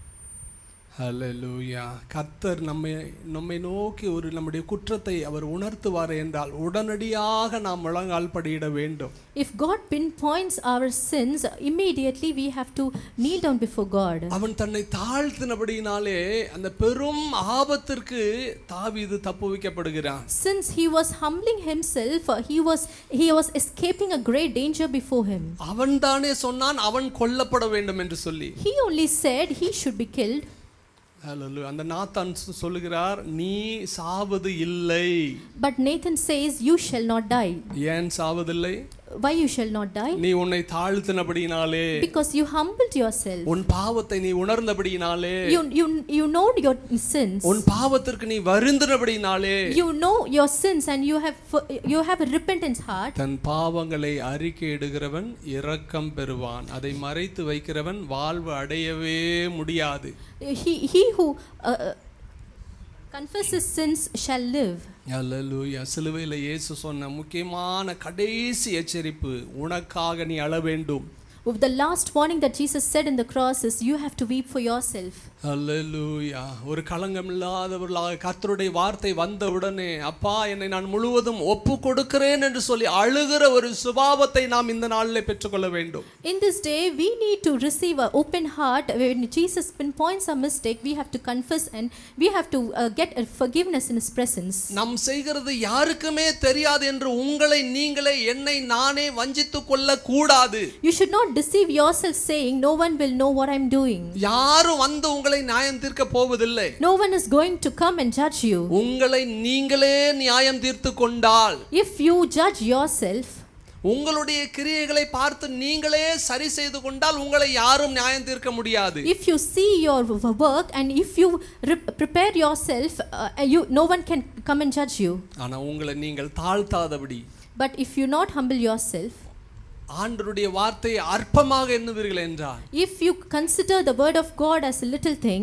ஹalleluya கர்த்தர் நம்மை நம்மை நோக்கி ஒரு நம்முடைய குற்றத்தை அவர் உணர்த்துவார் என்றால் உடனடியாக நாம் முழங்கால் படியிட வேண்டும் If God pinpoints our sins, immediately we have to kneel down before God. அவன் தன்னை தாழ்த்தினபடியினாலே அந்த பெரும் ஆபத்திற்கு தாவீது தப்புவிக்கப்படுகிறான் Since he was humbling himself, uh, he was he was escaping a great danger before him. அவன் தானே சொன்னான் அவன் கொல்லப்பட வேண்டும் என்று சொல்லி He only said he should be killed. ஹalleluya அந்த நாத்தான் சொ- சொல்லுகிறார் நீ சாவது இல்லை But Nathan says, You shall not die. ஏன் சாவதில்லை Why you shall not die? நீ உன்னை தாழ்த்தினபடியினாலே Because you humbled yourself. உன் பாவத்தை நீ உணர்ந்தபடியினாலே You, you, you know your sins. உன் பாவத்திற்கு நீ வருந்தினபடியினாலே You know your sins and you have you have a repentance heart. தன் பாவங்களை அறிக்கையிடுகிறவன் இரக்கம் பெறுவான் அதை மறைத்து வைக்கிறவன் வாழ்வு அடையவே முடியாது He, he who uh, uh, confesses sins shall live. அல்லேலூயா சிலுவையில் இயேசு சொன்ன முக்கியமான கடைசி எச்சரிப்பு உனக்காக நீ அழ வேண்டும் With the last warning that Jesus said in the cross is, You have to weep for yourself. அல்லேலூயா ஒரு களங்கம் இல்லாதவர்களாக கர்த்தருடைய வார்த்தை வந்த உடனே அப்பா என்னை நான் முழுவதும் ஒப்பு கொடுக்கிறேன் என்று சொல்லி அழுகிற ஒரு சுபாவத்தை நாம் இந்த நாளில் பெற்றுக்கொள்ள வேண்டும் In this day, we need to receive an open heart. When Jesus pinpoints a mistake, we have to confess and we have to uh, get a forgiveness in His presence. நாம் செய்கிறது யாருக்குமே தெரியாது என்று உங்களை நீங்களே என்னை நானே வஞ்சித்துக் கொள்ள கூடாது You should not deceive yourself saying, No one will know what I'm doing. யாரும் வந்து உங்களை நியாயம் தீர்க்க போவதில்லை No one is going to come and judge you. உங்களை நீங்களே நியாயம் தீர்த்து கொண்டால் If you judge yourself, உங்களுடைய கிரியைகளை பார்த்து நீங்களே சரி செய்து கொண்டால் உங்களை யாரும் நியாயம் தீர்க்க முடியாது if you see your w- work and if you re- prepare yourself, uh, you, no one can come and judge you. ஆனா உங்களை நீங்கள் தாழ்த்தாதபடி But if you not humble yourself, ஆண்டருடைய வார்த்தையை அற்பமாக எண்ணுவீர்கள் என்றால் if you consider the word of God as a little thing,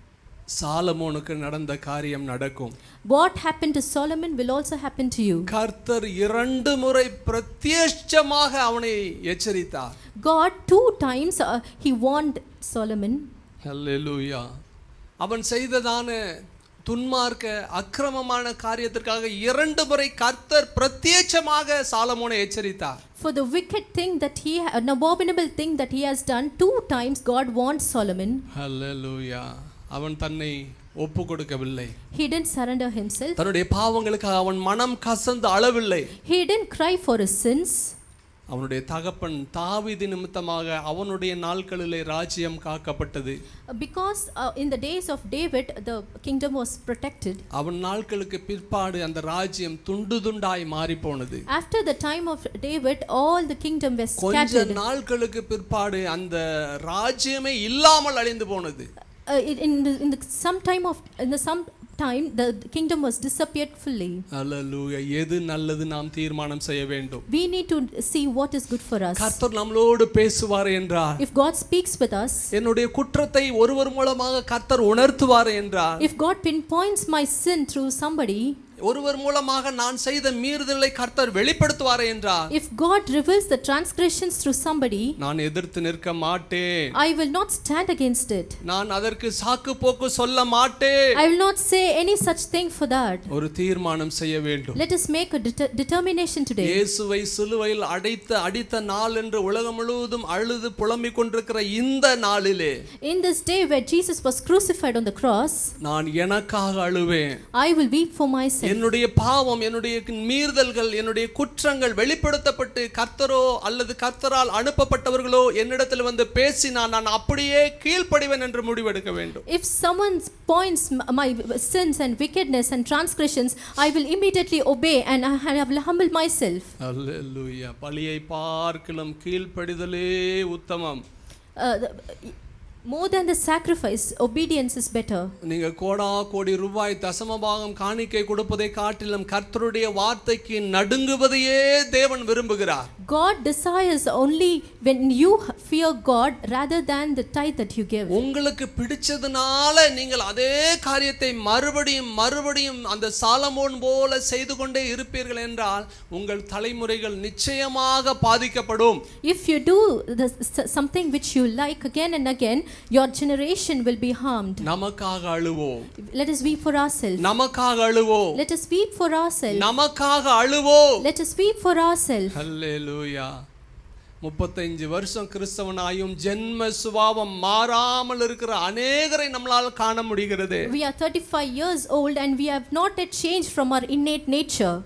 சாலமோனுக்கு நடந்த காரியம் நடக்கும் what happened to Solomon will also happen to you. கர்த்தர் இரண்டு முறை பிரத்யட்சமாக அவனை எச்சரித்தார் God two times uh, he warned Solomon. அல்லேலூயா அவன் செய்ததான துன்மார்க்க அக்கிரமமான காரியத்திற்காக இரண்டு முறை கர்த்தர் பிரத்யட்சமாக சாலமோனை எச்சரித்தார் For the wicked thing that he, an abominable thing that he has done, two times God warned Solomon. அல்லேலூயா அவன் தன்னை ஒப்பு கொடுக்கவில்லை He didn't surrender himself. தன்னுடைய பாவங்களுக்காக அவன் மனம் கசந்து அளவில்லை He didn't cry for his sins. அவனுடைய தகப்பன் தாவீது நிமித்தமாக அவனுடைய நாட்களிலே ராஜ்யம் காக்கப்பட்டது Because uh, in the days of David, the kingdom was protected. அவன் நாட்களுக்கு பிற்பாடு அந்த ராஜ்யம் துண்டு துண்டாய் மாறி போனது After the time of David, all the kingdom was கொஞ்ச scattered. நாட்களுக்கு பிற்பாடு அந்த ராஜ்யமே இல்லாமல் அழிந்து போனது Uh, in, in, the, in the some time of in the some time the kingdom was disappeared fully. அல்லேலூயா எது நல்லது நாம் தீர்மானம் செய்ய வேண்டும் We need to see what is good for us. கர்த்தர் நம்மளோடு பேசுவார் என்றார் If God speaks with us, என்னுடைய குற்றத்தை ஒருவர் மூலமாக கர்த்தர் உணர்த்துவார் என்றார் if God pinpoints my sin through somebody, ஒருவர் மூலமாக நான் செய்த மீறுதலை கர்த்தர் வெளிப்படுத்துவார் என்றார் if God reveals the transgressions through somebody, நான் எதிர்த்து நிற்க மாட்டேன் I will not stand against it. நான் அதற்கு சாக்கு போக்கு சொல்ல மாட்டேன் I will not say any such thing for that. ஒரு தீர்மானம் செய்ய வேண்டும் Let us make a deter- determination today. இயேசுவை சிலுவையில் அடைத்த அடித்த நாள் என்று உலகம் முழுவதும் அழுது புலம்பிக் கொண்டிருக்கிற இந்த நாளிலே In this day where Jesus was crucified on the cross, நான் எனக்காக அழுவேன் I will weep for myself. என்னுடைய பாவம் என்னுடைய மீறுதல்கள் என்னுடைய குற்றங்கள் வெளிப்படுத்தப்பட்டு கர்த்தரோ அல்லது கர்த்தரால் அனுப்பப்பட்டவர்களோ என்னிடத்தில் வந்து பேசினால் நான் அப்படியே கீழ்ப்படிவேன் என்று முடிவெடுக்க வேண்டும் If someone points m- my sins and wickedness and transgressions, I will immediately obey and I I will humble myself. அல்லேலூயா பலியை பார்க்கிலும் கீழ்ப்படிதலே உத்தமம் Uh, the- more than the sacrifice, obedience is better. நீங்க கோடா கோடி ரூபாய் தசமபாகம் காணிக்கை கொடுப்பதை காட்டிலும் கர்த்தருடைய வார்த்தைக்கு நடுங்குவதையே தேவன் விரும்புகிறார் God desires only when you fear God rather than the tithe that you give. உங்களுக்கு பிடிச்சதுனால நீங்கள் அதே காரியத்தை மறுபடியும் மறுபடியும் அந்த சாலமோன் போல செய்து கொண்டே இருப்பீர்கள் என்றால் உங்கள் தலைமுறைகள் நிச்சயமாக பாதிக்கப்படும் If you do the, s- something which you like again and again, your generation will be harmed. நமக்காக அழுவோம் Let us weep for ourselves. நமக்காக அழுவோம் Let us weep for ourselves. நமக்காக அழுவோம் Let us weep for ourselves. ஹல்லேலூயா முப்பத்தைந்து வருஷம் கிறிஸ்தவனாயும் ஜென்ம சுபாவம் மாறாமல் இருக்கிற அநேகரை நம்மளால் காண முடிகிறது We are 35 years old and we have not yet changed from our innate nature.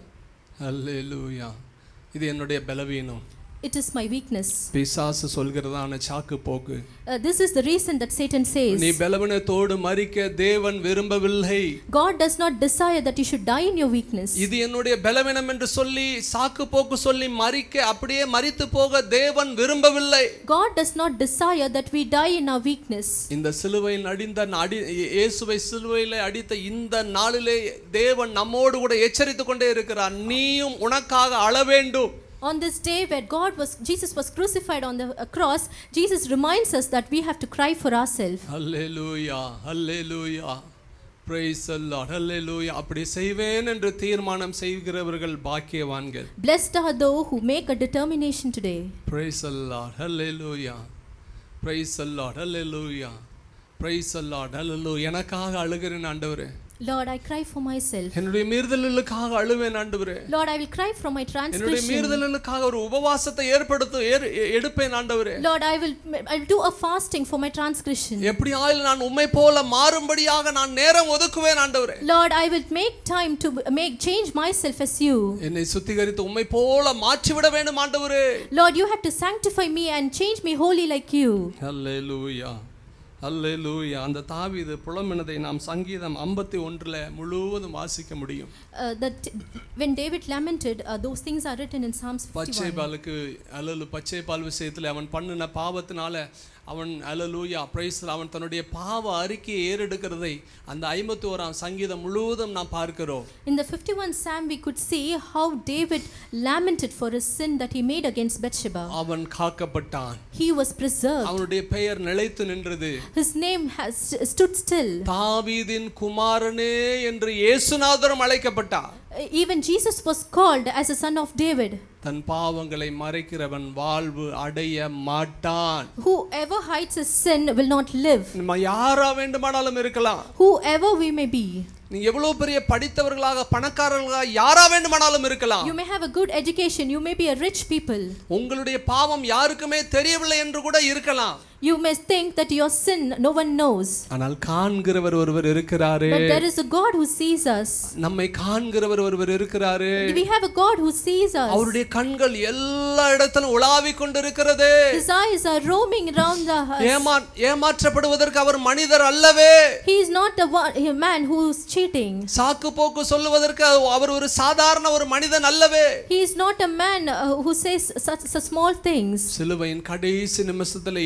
ஹல்லேலூயா இது என்னுடைய பலவீனம் It is my weakness. பிசாசு சொல்கிறதான சாக்கு போக்கு Uh, this is the reason that Satan நீ says பலவீனத்தோடு மறிக்க தேவன் விரும்பவில்லை God does not desire that you should die in your weakness. இது என்னுடைய பலவீனம் என்று சொல்லி சாக்கு போக்கு சொல்லி மறிக்க அப்படியே மறித்து போக தேவன் விரும்பவில்லை God does not desire that we die in our weakness. இந்த சிலுவையில் அடிந்த அடி இயேசுவை சிலுவையில் அடித்த இந்த நாளிலே தேவன் நம்மோடு கூட எச்சரித்துக் கொண்டே இருக்கிறார் நீயும் உனக்காக அழ வேண்டும் On this day where God was Jesus was crucified on the uh, cross, Jesus reminds us that we have to cry for ourselves. Hallelujah hallelujah praise the lord ஹல்லேலூயா அப்படி செய்வேன் என்று தீர்மானம் செய்கிறவர்கள் பாக்கியவான்கள் Blessed are those who make a determination today. praise the lord hallelujah praise the lord hallelujah praise the lord ஹல்லேலூயா எனக்காக அழுகிறேன் ஆண்டவரே Lord, I cry for myself. என்னுடைய மீறுதலுக்காக அழுவேன் ஆண்டவரே Lord, I will cry for my என்னுடைய transgression. மீறுதலுக்காக ஒரு உபவாசத்தை ஏற்படுத்த ஏறு- எ- எடுப்பேன் ஆண்டவரே Lord, I will I will do a fasting for my transgression. எப்படி ஆயில் நான் உண்மை போல மாறும்படியாக நான் நேரம் ஒதுக்குவேன் ஆண்டவரே Lord, I will make time to make change myself as you. என்னை சுத்திகரித்து உண்மை போல மாற்றிவிட வேண்டும் ஆண்டவரே Lord, you have to sanctify me and change me holy like you. அல்லேலூயா அல்லேலூயா அந்த தாவீது புலம்பினதை நாம் சங்கீதம் ஐம்பத்தி ஒன்றில் முழுவதும் வாசிக்க முடியும் Uh, that when David lamented, uh, those things are written in Psalms 51. பச்சை பாலுக்கு அலலு பச்சை பால் விஷயத்தில் அவன் பண்ணின பாவத்தினால அவன் அலலூயா பிரைஸ்ல அவன் தன்னுடைய பாவ அறிக்கையை ஏறெடுக்கிறதை அந்த ஐம்பத்தி ஓராம் சங்கீதம் முழுவதும் நாம் பார்க்கிறோம் In the 51st Psalm, we could see how David lamented for his sin that he made against Bathsheba. அவன் காக்கப்பட்டான் He was preserved. அவனுடைய பெயர் நிலைத்து நின்றது His name has stood still. தாவீதின் குமாரனே என்று இயேசுநாதரும் அழைக்கப்பட்டார் Uh, Even Jesus was called as a son of David. தன் பாவங்களை மறைக்கிறவன் வாழ்வு அடைய மாட்டான் Whoever hides his sin will not live. நம்ம யாரா வேண்டுமானாலும் இருக்கலாம் Whoever we may be. நீ எவ்வளவு பெரிய படித்தவர்களாக பணக்காரர்களாக யாரா வேண்டுமானாலும் இருக்கலாம் You may have a good education, you may be a rich people. உங்களுடைய பாவம் யாருக்குமே தெரியவில்லை என்று கூட இருக்கலாம் You may think that your sin no one knows. ஆனால் காண்கிறவர் ஒருவர் இருக்கிறாரு But there is a God who sees us. நம்மை காண்கிறவர் ஒருவர் இருக்கிறாரு We have a God who sees us. அவருடைய கண்கள் எல்லா இடத்திலும் உலாவிக் கொண்டிருக்கிறது His eyes are roaming around the house. ஏமா ஏமாற்றப்படுவதற்கு அவர் மனிதர் அல்லவே He is not a, one, a man who is cheating. சாக்கு போக்கு சொல்லுவதற்கு அவர் ஒரு சாதாரண ஒரு மனிதன் அல்லவே He is not a man uh, who says such, such small things. சிலுவையின் கடைசி நிமிஷத்துல இயேசு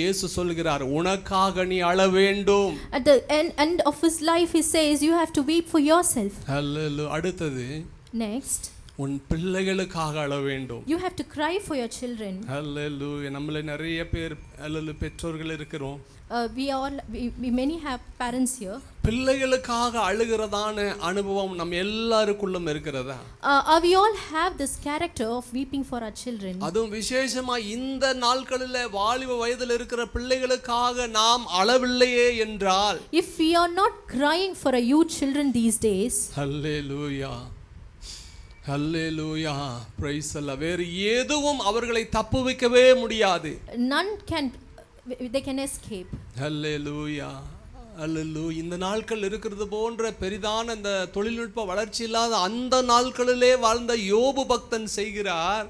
சொல்கிறார் உனக்காக நீ அழ வேண்டும் At the end, end of his life, he says, You have to weep for yourself. அல்லேலூ அடுத்தது Next, உன் பிள்ளைகளுக்காக அழ வேண்டும் you have to cry for your children. அல்லேலூ நம்மள நிறைய பேர் அல்லது பெற்றோர்கள் இருக்கிறோம் Uh, we all, we, we many have parents here. பிள்ளைகளுக்காக அழுகிறதான அனுபவம் நம்ம எல்லாருக்குள்ளும் இருக்கிறதா Uh, uh, we all have this character of weeping for our children. அதுவும் விசேஷமா இந்த நாட்களில் வாலிப வயதில் இருக்கிற பிள்ளைகளுக்காக நாம் அளவில்லையே என்றால் If we are not crying for our youth children these days, ஹல்லேலூயா ஹல்லேலூயா பிரைஸ் அல்ல வேறு எதுவும் அவர்களை தப்பு வைக்கவே முடியாது none can, they can escape. ஹல்லேலூயா அல்லு இந்த நாட்கள் இருக்கிறது போன்ற பெரிதான இந்த தொழில்நுட்ப வளர்ச்சி இல்லாத அந்த நாட்களிலே வாழ்ந்த யோபு பக்தன் செய்கிறார்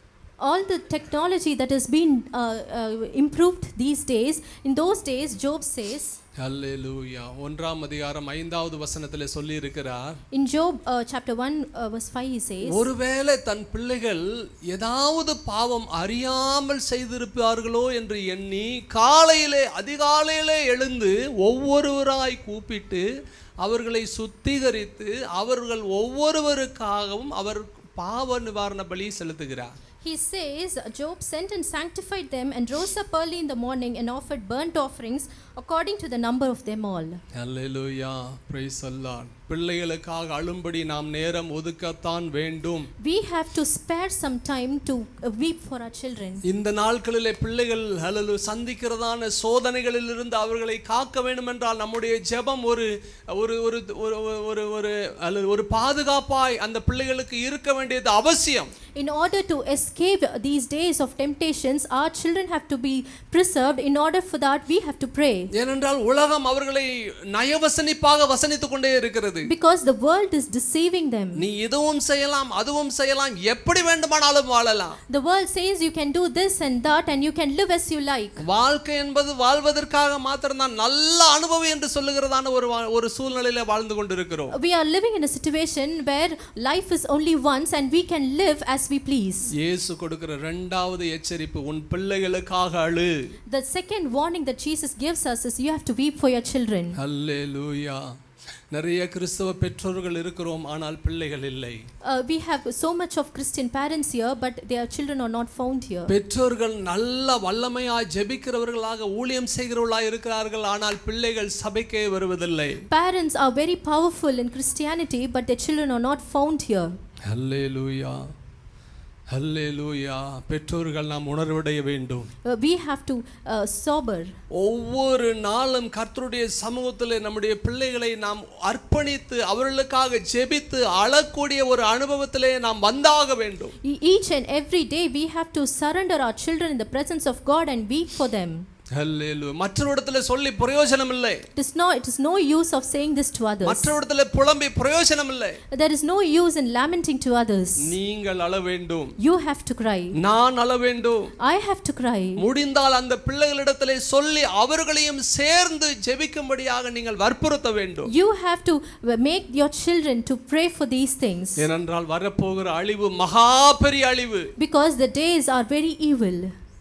All the technology that has been uh, uh, improved these days, in those days, Job says, ஹல்லேலூயா ஒன்றாம் அதிகாரம் ஐந்தாவது வசனத்தில் சொல்லி இருக்கிறார் in Job uh, chapter 1, uh, verse 5, he says, ஒருவேளை தன் பிள்ளைகள் ஏதாவது பாவம் அறியாமல் செய்திருப்பார்களோ என்று எண்ணி காலையிலே அதிகாலையிலே எழுந்து ஒவ்வொருவராய் கூப்பிட்டு அவர்களை சுத்திகரித்து அவர்கள் ஒவ்வொருவருக்காகவும் அவர் பாவ நிவாரண பலி செலுத்துகிறார் He says, Job sent and sanctified them and rose up early in the morning and offered burnt offerings according to the number of them all. அல்லேலூயா பிரைஸ் அல்லாஹ் பிள்ளைகளுக்காக அழும்படி நாம் நேரம் ஒதுக்கத்தான் வேண்டும் We have to spare some time to uh, weep for our children. இந்த நாட்களிலே பிள்ளைகள் அல்லது சந்திக்கிறதான சோதனைகளிலிருந்து அவர்களை காக்க வேண்டும் என்றால் நம்முடைய ஜெபம் ஒரு ஒரு ஒரு ஒரு ஒரு ஒரு அல்லது ஒரு பாதுகாப்பாய் அந்த பிள்ளைகளுக்கு இருக்க வேண்டியது அவசியம் In order to escape these days of temptations, our children have to be preserved. In order for that, we have to pray. ஏனென்றால் உலகம் அவர்களை நயவசனிப்பாக வசனித்துக் கொண்டே இருக்கிறது Because the world is deceiving them. நீ இதுவும் செய்யலாம் அதுவும் செய்யலாம் எப்படி வேண்டுமானாலும் வாழலாம் The world says you can do this and that and you can live as you like. வாழ்க்கை என்பது வாழ்வதற்காக மாத்திரம்தான் நல்ல அனுபவம் என்று சொல்லுகிறதான ஒரு வா- ஒரு சூழ்நிலையில வாழ்ந்து கொண்டிருக்கிறோம் We are living in a situation where life is only once and we can live as we please. இயேசு கொடுக்கிற இரண்டாவது எச்சரிப்பு உன் பிள்ளைகளுக்காக அழு The second warning that Jesus gives us is you have to weep for your children. அல்லேலூயா நிறைய கிறிஸ்தவ பெற்றோர்கள் இருக்கிறோம் ஆனால் பிள்ளைகள் இல்லை Uh, we have so much of Christian parents here, but their children are not found here. பெற்றோர்கள் நல்ல வல்லமையாய் ஜெபிக்கிறவர்களாக ஊழியம் செய்கிறவர்களாக இருக்கிறார்கள் ஆனால் பிள்ளைகள் சபைக்கே வருவதில்லை Parents are very powerful in Christianity, but their children are not found here. அல்லேலூயா அல்லேலூயா பெற்றோர்கள் நாம் உணர்வடைய வேண்டும் Uh, we have to uh, sober. ஒவ்வொரு நாளும் கர்த்தருடைய சமூகத்தில் நம்முடைய பிள்ளைகளை நாம் அர்ப்பணித்து அவர்களுக்காக ஜெபித்து அழக்கூடிய ஒரு அனுபவத்திலே நாம் வந்தாக வேண்டும் E- Each and every day, we have to surrender our children in the presence of God and weep for them. அல்லேலூயா மற்றவரிடத்துல சொல்லி பிரயோஜனம் இல்லை It is no, it is no use of saying this to others. மற்றவரிடத்துல புலம்பி பிரயோஜனம் இல்லை There is no use in lamenting to others. நீங்கள் அழ வேண்டும் You have to cry. நான் அழ வேண்டும் I have to cry. முடிந்தால் அந்த பிள்ளைகளிடத்திலே சொல்லி அவர்களையும் சேர்ந்து ஜெபிக்கும்படியாக நீங்கள் வற்புறுத்த வேண்டும் You have to uh, make your children to pray for these things ஏனென்றால் வரப்போகிற அழிவு மகா பெரிய அழிவு because the days are very evil.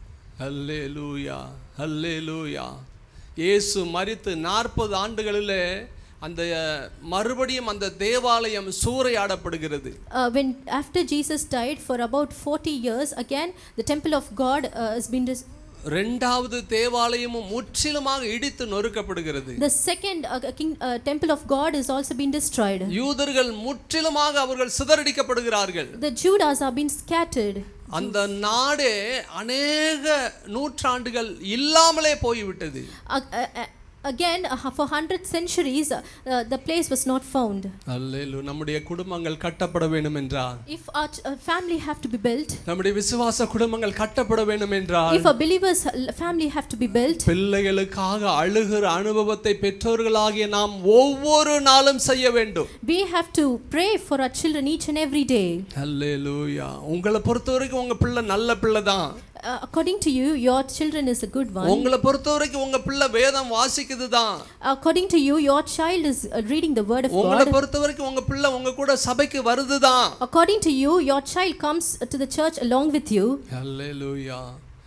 அல்லேலூயா அல்லேலூயா இயேசு மரித்து நாற்பது ஆண்டுகளிலே அந்த மறுபடியும் அந்த தேவாலயம் சூறையாடப்படுகிறது Uh, when after Jesus died for about 40 years, again the temple of God uh, has been. Dis- ரெண்டாவது தேவாலயமும் முற்றிலுமாக இடித்து நொறுக்கப்படுகிறது the second uh, king, uh, temple of God is also been destroyed. யூதர்கள் முற்றிலுமாக அவர்கள் சிதறடிக்கப்படுகிறார்கள் The Judas are being scattered. அந்த நாடே அநேக நூற்றாண்டுகள் இல்லாமலே போய்விட்டது Uh, uh, uh, again, uh, for hundred centuries, uh, uh, the place was not found. அல்லேலு நம்முடைய குடும்பங்கள் கட்டப்பட வேண்டும் என்றால் If our ch- uh, family have to be built, நம்முடைய விசுவாச குடும்பங்கள் கட்டப்பட வேண்டும் என்றால் if a believer's uh, family have to be built, பிள்ளைகளுக்காக அழுகிற அனுபவத்தை பெற்றோர்களாகிய நாம் ஒவ்வொரு நாளும் செய்ய வேண்டும் we have to pray for our children each and every day. அல்லேலூயா உங்களை பொறுத்த வரைக்கும் உங்க பிள்ளை நல்ல பிள்ளை தான் Uh, according to you, your children is a good one. உங்களை பொறுத்த வரைக்கும் உங்க பிள்ளை வேதம் வாசிக்குது தான் According to you, your child is uh, reading the word of உங்களை God. பொறுத்த வரைக்கும் உங்க பிள்ளை உங்க கூட சபைக்கு வருது தான் According to you, your child comes to the church along with you. அல்லேலூயா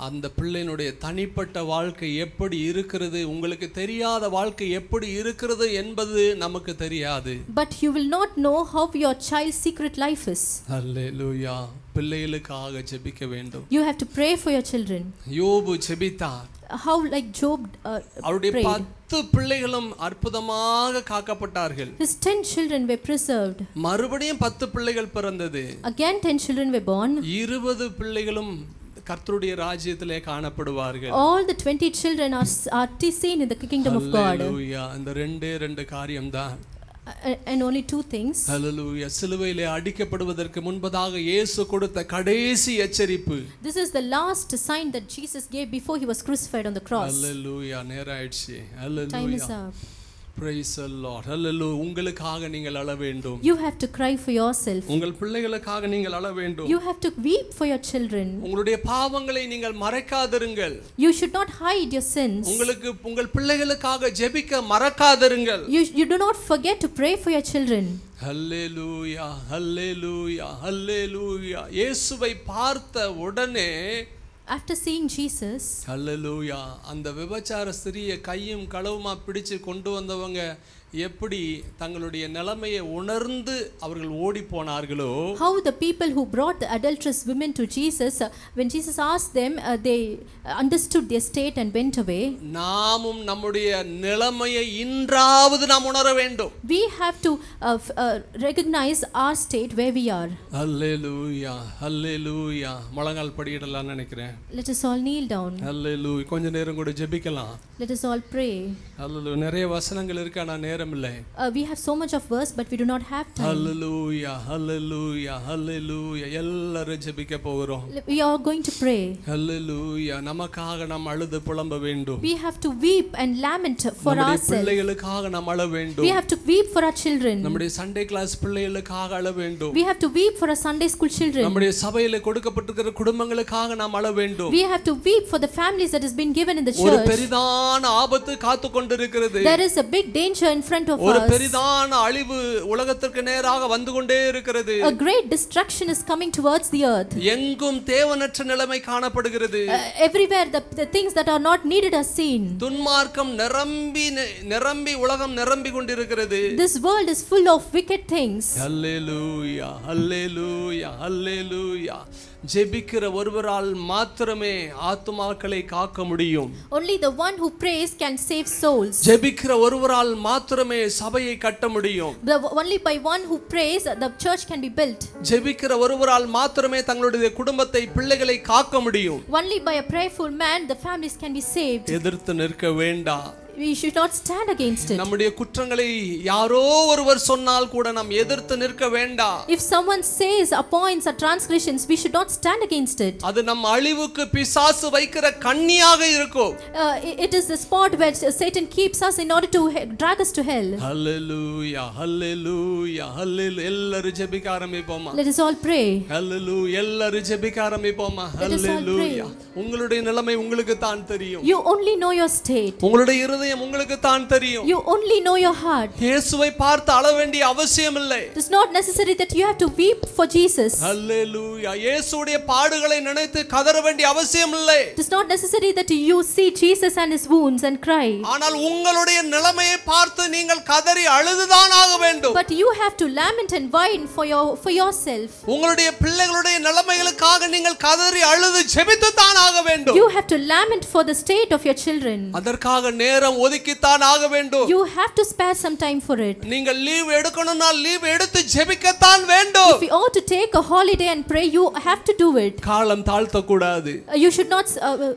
அந்த பிள்ளையினுடைய தனிப்பட்ட வாழ்க்கை எப்படி இருக்கிறது உங்களுக்கு தெரியாத வாழ்க்கை எப்படி இருக்கிறது என்பது நமக்கு தெரியாது But you will not know how your child's secret life is. அல்லேலூயா பிள்ளைகளுக்காக ஜெபிக்க வேண்டும் You have to pray for your children. யோபு ஜெபித்தார் How, like Job uh, அவருடைய prayed. பத்து பிள்ளைகளும் அற்புதமாக காக்கப்பட்டார்கள் His ten children were preserved. மறுபடியும் பத்து பிள்ளைகள் பிறந்தது Again, ten children were born. இருபது பிள்ளைகளும் கர்த்தருடைய ராஜ்யத்திலே காணப்படுவார்கள் All the 20 children are, are t- seen in the kingdom of God. அல்லேலூயா இந்த ரெண்டே ரெண்டு காரியம்தான் Uh, and only two things. அல்லேலூயா சிலுவையிலே அடிக்கப்படுவதற்கு முன்பதாக இயேசு கொடுத்த கடைசி எச்சரிப்பு This is the last sign that Jesus gave before he was crucified on the cross. அல்லேலூயா நேரம் ஆயிடுச்சு Time is அல்லேலூயா up. பிரைஸ் லார்ட் அல்லேலூயா உங்களுக்காக நீங்கள் அழ வேண்டும் You have to cry for yourself. உங்கள் பிள்ளைகளுக்காக நீங்கள் அழ வேண்டும் You have to weep for your children. உங்களுடைய பாவங்களை நீங்கள் மறைக்காதிருங்கள் You should not hide your sins. உங்களுக்கு உங்கள் பிள்ளைகளுக்காக ஜெபிக்க மறக்காதிருங்கள் You, you do not forget to pray for your children. ஹல்லேலூயா ஹல்லேலூயா ஹல்லேலூயா இயேசுவை பார்த்த உடனே After seeing Jesus, ஹல்லேலூயா அந்த விபச்சார ஸ்திரியை கையும் களவுமா பிடிச்சு கொண்டு வந்தவங்க எப்படி தங்களுடைய நிலைமையை உணர்ந்து அவர்கள் ஓடி போனார்களோ how the people who brought the adulterous women to Jesus, uh, when Jesus asked them, uh, they understood their state and went away. நாமும் நம்முடைய நிலைமையை இன்றாவது நாம் உணர வேண்டும் We have to uh, f- uh, recognize our state where we are. ஹல்லேலூயா ஹல்லேலூயா முழங்கால் படியிடலாம் நினைக்கிறேன் Let us all kneel down. ஹல்லேலூயா கொஞ்ச நேரம் கூட ஜெபிக்கலாம் Let us all pray. ஹல்லேலூயா நிறைய வசனங்கள் இருக்கு ஆனா நேரம் இல்லை Uh, we have so much of verse, but we do not have time. ஹல்லேலூயா ஹல்லேலூயா ஹல்லேலூயா எல்லாரும் ஜெபிக்க போகிறோம் We are going to pray. ஹல்லேலூயா நமக்காக நாம் அழுது புலம்ப வேண்டும் We have to weep and lament for நம்முடைய ourselves. பிள்ளைகளுக்காக நாம் அழ We வேண்டும் have to weep for our children. நம்முடைய சண்டே கிளாஸ் பிள்ளைகளுக்காக அழ வேண்டும் We have to weep for our Sunday school children. நம்முடைய சபையில கொடுக்கப்பட்டிருக்கிற குடும்பங்களுக்காக நாம் அழ வேண்டும் We have to weep for the families that has been given in the ஒரு church. பெரிதான ஆபத்து காத்து கொண்டிருக்கிறது There is a big danger in front of ஒரு us. பெரிதான அழிவு உலகத்திற்கு நேராக வந்து கொண்டே இருக்கிறது A great destruction is coming towards the earth. எங்கும் தேவனற்ற நிலைமை காணப்படுகிறது Uh, everywhere, the, the things that are not needed are seen. துன்மார்க்கம் நிரம்பி நி- நிரம்பி உலகம் நிரம்பி கொண்டிருக்கிறது This world is full of wicked things. அல்லேலூயா அல்லேலூயா அல்லேலூயா ஜெபிக்கிற ஒருவரால் மாத்திரமே ஆத்துமாக்களை காக்க முடியும் Only the one who prays can save souls. ஜெபிக்கிற ஒருவரால் மாத்திரமே சபையை கட்ட முடியும் The, only by one who prays, the church can be built. ஜெபிக்கிற ஒருவரால் மாத்திரமே தங்களுடைய குடும்பத்தை பிள்ளைகளை காக்க முடியும் Only by a prayerful man, the families can be saved. எதிர்த்து நிற்க வேண்டாம் We should not stand against it. நம்முடைய குற்றங்களை யாரோ ஒருவர் சொன்னால் கூட நாம் எதிர்த்து நிற்க வேண்டாம் If someone says, appoints or transgressions, we should not stand against it. அது நம் அழிவுக்கு பிசாசு வைக்கிற கண்ணியாக இருக்கும் Uh, i- it is the spot where Satan keeps us in order to he- drag us to hell. ஹல்லேலூயா ஹல்லேலூயா ஹல்லேலூ எல்லாரும் ஜெபிக்க ஆரம்பிப்போமா Let us all pray. ஹல்லேலூயா எல்லாரும் ஜெபிக்க ஆரம்பிப்போமா Let us all ஹல்லேலூயா உங்களுடைய நிலைமை உங்களுக்கு தான் தெரியும் You only know your state. உங்களுடைய இருதயம் உங்களுக்கு தான் தெரியும் You only know your heart. இயேசுவை பார்த்து அழ வேண்டிய அவசியம் இல்லை It is not necessary that you have to weep for Jesus. ஹல்லேலூயா இயேசுடைய பாடுகளை நினைத்து கதற வேண்டிய அவசியம் இல்லை It is not necessary that you see Jesus and his wounds and cry. ஆனால் உங்களுடைய நிலைமையை பார்த்து நீங்கள் கதறி அழுதுதான் ஆக வேண்டும் But you have to lament and whine for your for yourself. உங்களுடைய பிள்ளைகளுடைய நிலைமைகளுக்காக நீங்கள் கதறி அழுது ஜெபித்து தான் ஆக வேண்டும் You have to lament for the state of your children. அதற்காக நேரம் ஒதுக்கித்தான் ஆக வேண்டும் You have to spare some time for it. நீங்கள் லீவ் எடுக்கணும்னா லீவ் எடுத்து ஜெபிக்கத்தான் வேண்டும் If you ought to take a holiday and pray, you have to do it. காலம் தாழ்த்த கூடாது Uh, You should not. Uh, uh,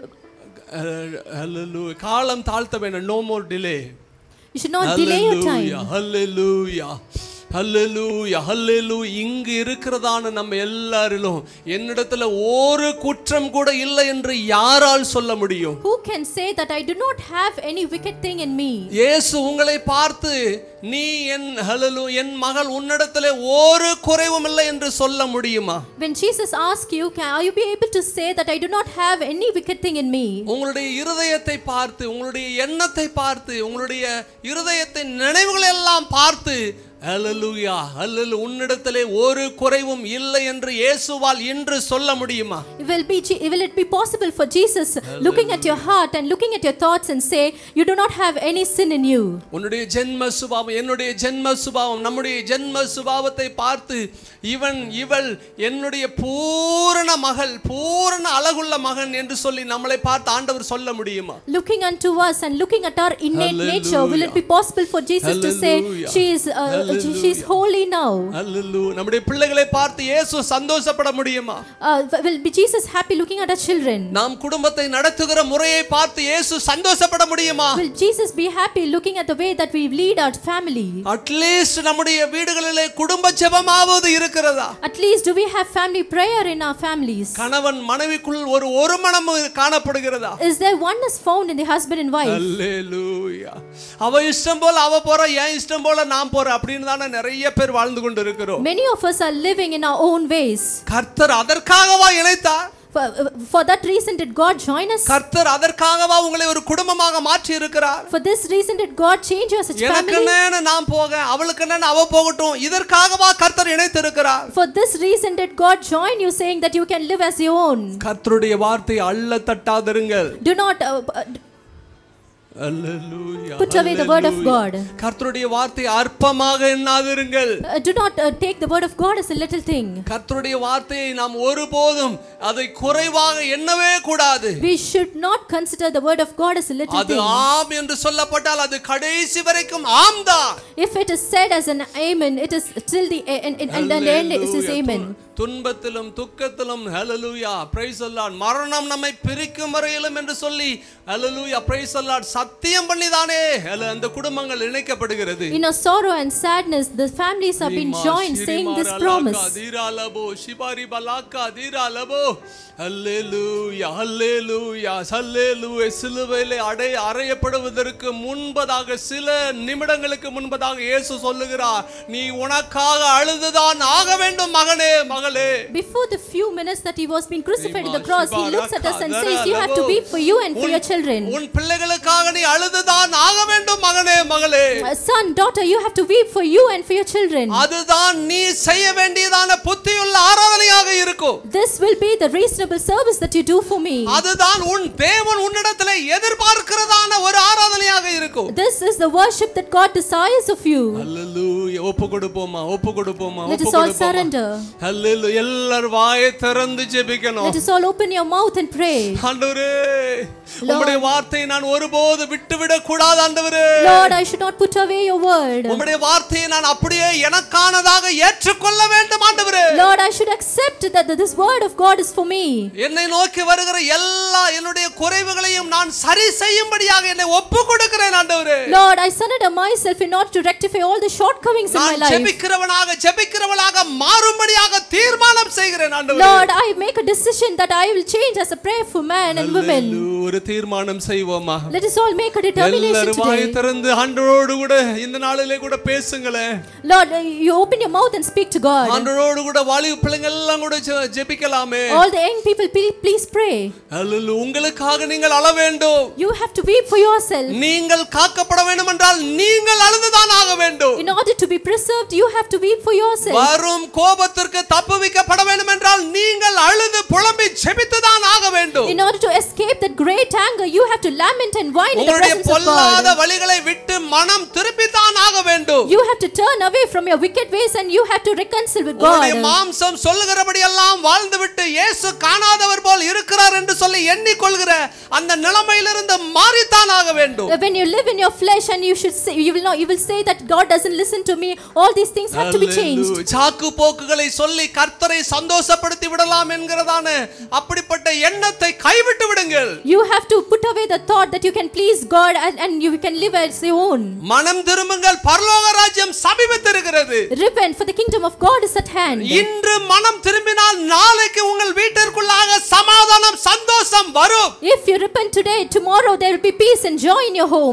காலம் தாழ்த்த வேண்டும் no more delay you should not delay your time. ஹல்லேலூயா ஹல்லேலூயா ஹல்லேலூயா இங்கு இருக்கிறதான நம்ம எல்லாரிலும் என்னிடத்துல ஒரு குற்றம் கூட இல்லை என்று யாரால் சொல்ல முடியும் Who can say that I do not have any wicked thing in me? இயேசு உங்களை பார்த்து நீ என் ஹலலு என் மகள் உன்னிடத்திலே ஒரு குறைவும் இல்லை என்று சொல்ல முடியுமா When Jesus asks you, can are you be able to say that I do not have any wicked thing in me? உங்களுடைய இருதயத்தை பார்த்து உங்களுடைய எண்ணத்தை பார்த்து உங்களுடைய இருதயத்தின் நினைவுகளை எல்லாம் பார்த்து ஹalleluya ஹalleluya உன்னிடத்திலே ஒரு குறைவும் இல்லை என்று இயேசுவால் இன்று சொல்ல முடியுமா Will, be, Je- will it be possible for Jesus looking at your heart and looking at your thoughts and say, You do not have any sin in you? உன்னுடைய ஜென்ம சுபாவம் என்னுடைய ஜென்ம சுபாவம் நம்முடைய ஜென்ம சுபாவத்தை பார்த்து இவன் இவள் என்னுடைய பூரண மகள் பூரண அழகுள்ள மகன் என்று சொல்லி நம்மளை பார்த்து ஆண்டவர் சொல்ல முடியுமா Looking unto us and looking at our innate nature, will it be possible for Jesus to say, Hallelujah. She is, uh, she is holy now? அல்லேலூயா நம்முடைய பிள்ளைகளை பார்த்து இயேசு சந்தோஷப்பட முடியுமா Uh, will be Jesus happy looking at our children? நாம் குடும்பத்தை நடத்துகிற முறையை பார்த்து இயேசு சந்தோஷப்பட முடியுமா Will Jesus be happy looking at the way that we lead our family? At least நம்முடைய வீடுகளிலே குடும்ப ஜெபமாவது இருக்கிறதா At least, do we have family prayer in our families? கணவன் மனைவிக்குள் ஒரு ஒரு மனம் காணப்படுகிறதா Is there oneness found in the husband and wife? அல்லேலூயா அவ இஷ்டம் போல அவ போற என் இஷ்டம் போல நான் போறேன் அப்படின்னு தானே நிறைய பேர் வாழ்ந்து கொண்டு இருக்கிறோம் Many of us are living in our own ways. கர்த்தர் அதற்காகவா இணைத்தார் For, for that reason, did God join us? கர்த்தர் அதற்காகவா உங்களை ஒரு குடும்பமாக மாற்றி இருக்கிறார் For this reason, did God change you as a எனக்கு family? என்னன்னு நான் போக அவளுக்கு என்னன்னு அவ போகட்டும் இதற்காகவா கர்த்தர் இணைத்திருக்கிறார் For this reason, did God join you, saying that you can live as your own? கர்த்தருடைய வார்த்தை அள்ள தட்டாதிருங்கள் Do not uh, uh, hallelujah Put away the word of God. கர்த்தருடைய வார்த்தை அற்பமாக எண்ணாதிருங்கள் uh, do not uh, take the word of God as a little thing. கர்த்தருடைய வார்த்தையை நாம் ஒருபோதும் அதை குறைவாக எண்ணவே கூடாது We should not consider the word of God as a little அது thing. ஆம் என்று சொல்லப்பட்டால் அது கடைசி வரைக்கும் ஆம் தான் If it is said as an amen, it is till the e- and, and, and then the end it is amen. துன்பத்திலும் துக்கத்திலும் ஹalleluya praise the lord மரணம் நம்மை பிரிக்கும் வரையிலும் என்று சொல்லி ஹalleluya praise the lord சத்தியம் பண்ணி தானே அந்த குடும்பங்கள் இணைக்கப்படுகிறது In our sorrow and sadness, the families are being joined, saying this promise. தீராலபோ ஷிபாரி பலாக்கா தீராலபோ ஹalleluya ஹalleluya ஹalleluya சிலுவையிலே அடை அறையப்படுவதற்கு முன்பதாக சில நிமிடங்களுக்கு முன்பதாக இயேசு சொல்லுகிறார் நீ உனக்காக அழுதுதான் ஆக வேண்டும் மகனே மகளே Before the few minutes that he was being crucified on the Rima cross, he Shiva looks at us and Raka says, You have to Dara weep for you and for உன்- your children. உன் பிள்ளைகளுக்காக நீ அழுதுதான் ஆக வேண்டும் மகனே மகளே Uh, Son, daughter, you have to weep for you and for your children. அதுதான் நீ செய்ய வேண்டியதான புத்தியுள்ள ஆராதனையாக இருக்கும் This will be the reasonable service that you do for me. அதுதான் உன் தேவன் உன்னிடத்தில் எதிர்பார்க்கிறதான ஒரு ஆராதனையாக இருக்கும் This is the worship that God desires of you. அல்லேலூயா ஒப்பு கொடுப்போமா ஒப்பு கொடுப்போமா Let ஒப்பு us all கொடுப்போமா surrender. அல்லேலூயா எல்லார் வாயை திறந்து ஜெபிக்கணும் Let us all open your mouth and pray. ஆண்டவரே உம்முடைய வார்த்தையை நான் ஒருபோது விட்டுவிடக் கூடாது ஆண்டவரே Lord, I should not put away your word. உம்முடைய வார்த்தையை நான் அப்படியே எனக்கானதாக ஏற்றுக்கொள்ள வேண்டும் ஆண்டவரே Lord, I should accept that this word of God is for me. என்னை நோக்கி வருகிற எல்லா என்னுடைய குறைவுகளையும் நான் சரி செய்யும்படியாக என்னை ஒப்பு கொடுக்கிறேன் ஆண்டவரே Lord, I surrender myself in order to rectify all the shortcomings in my நான் life. ஜெபிக்கிறவனாக ஜெபிக்கிறவளாக மாறும்படியாக தீர்மானம் செய்கிறேன் ஆண்டவரே Lord, I make a decision that I will change as a prayerful man and woman. அல்லேலூயா. ஒரு தீர்மானம் செய்வோமா Let us all make a determination எல்லாரும் வாயை today. திறந்து ஆண்டவரோடு கூட இந்த நாளிலே கூட பேசுங்களேன் Lord, uh, you open your mouth and speak to God. ஆண்டவரோடு கூட வாலிப பிள்ளைங்க எல்லாம் கூட ஜெ- ஜெபிக்கலாமே All the young people, please, please pray. அல்லேலூயா. உங்களுக்காக நீங்கள் அழ வேண்டும் You have to weep for yourself. நீங்கள் காக்கப்பட வேண்டும் என்றால் நீங்கள் அழுதுதான் ஆக வேண்டும் In order to be preserved, you have to weep for yourself. வரும் கோபத்திற்கு தப்புவிக்கப்பட வேண்டும் என்றால் நீங்கள் அழுது புலம்பி ஜெபித்துதான் ஆக வேண்டும் In order to escape that great anger, you have to lament and whine in the உங்களுடைய presence of பொல்லாத God. வழிகளை விட்டு மனம் திருப்பித்தான் ஆக வேண்டும் You have to turn away from your wicked ways and you have to reconcile with உங்களுடைய God. மாம்சம் சொல்லுகிறபடி எல்லாம் வாழ்ந்துவிட்டு இயேசு காணாதவர் போல் இருக்கிறார் என்று சொல்லி எண்ணிக்கொள்கிற அந்த நிலைமையிலிருந்து மாறித்தான் ஆக வேண்டும் When you live in your flesh and you should say, you will not, you will say that God doesn't listen to me. All these things have to be changed. Hallelujah. சாக்கு போக்குகளை சொல்லி கர்த்தரை சந்தோஷப்படுத்தி விடலாம் என்கிறதான அப்படிப்பட்ட எண்ணத்தை கைவிட்டு விடுங்கள் You have to put away the thought that you can please God and, and you can live as your own. மனம் திரும்புங்கள் பரலோக ராஜ்யம் சமீபத்திருக்கிறது Repent, for the kingdom of God is at hand. இன்று மனம் திரும்பினால் நாளைக்கு உங்கள் வீட்டிற்குள்ளாக சமாதானம் சந்தோஷம் வரும் If you repent today, tomorrow there will be peace and joy in your home.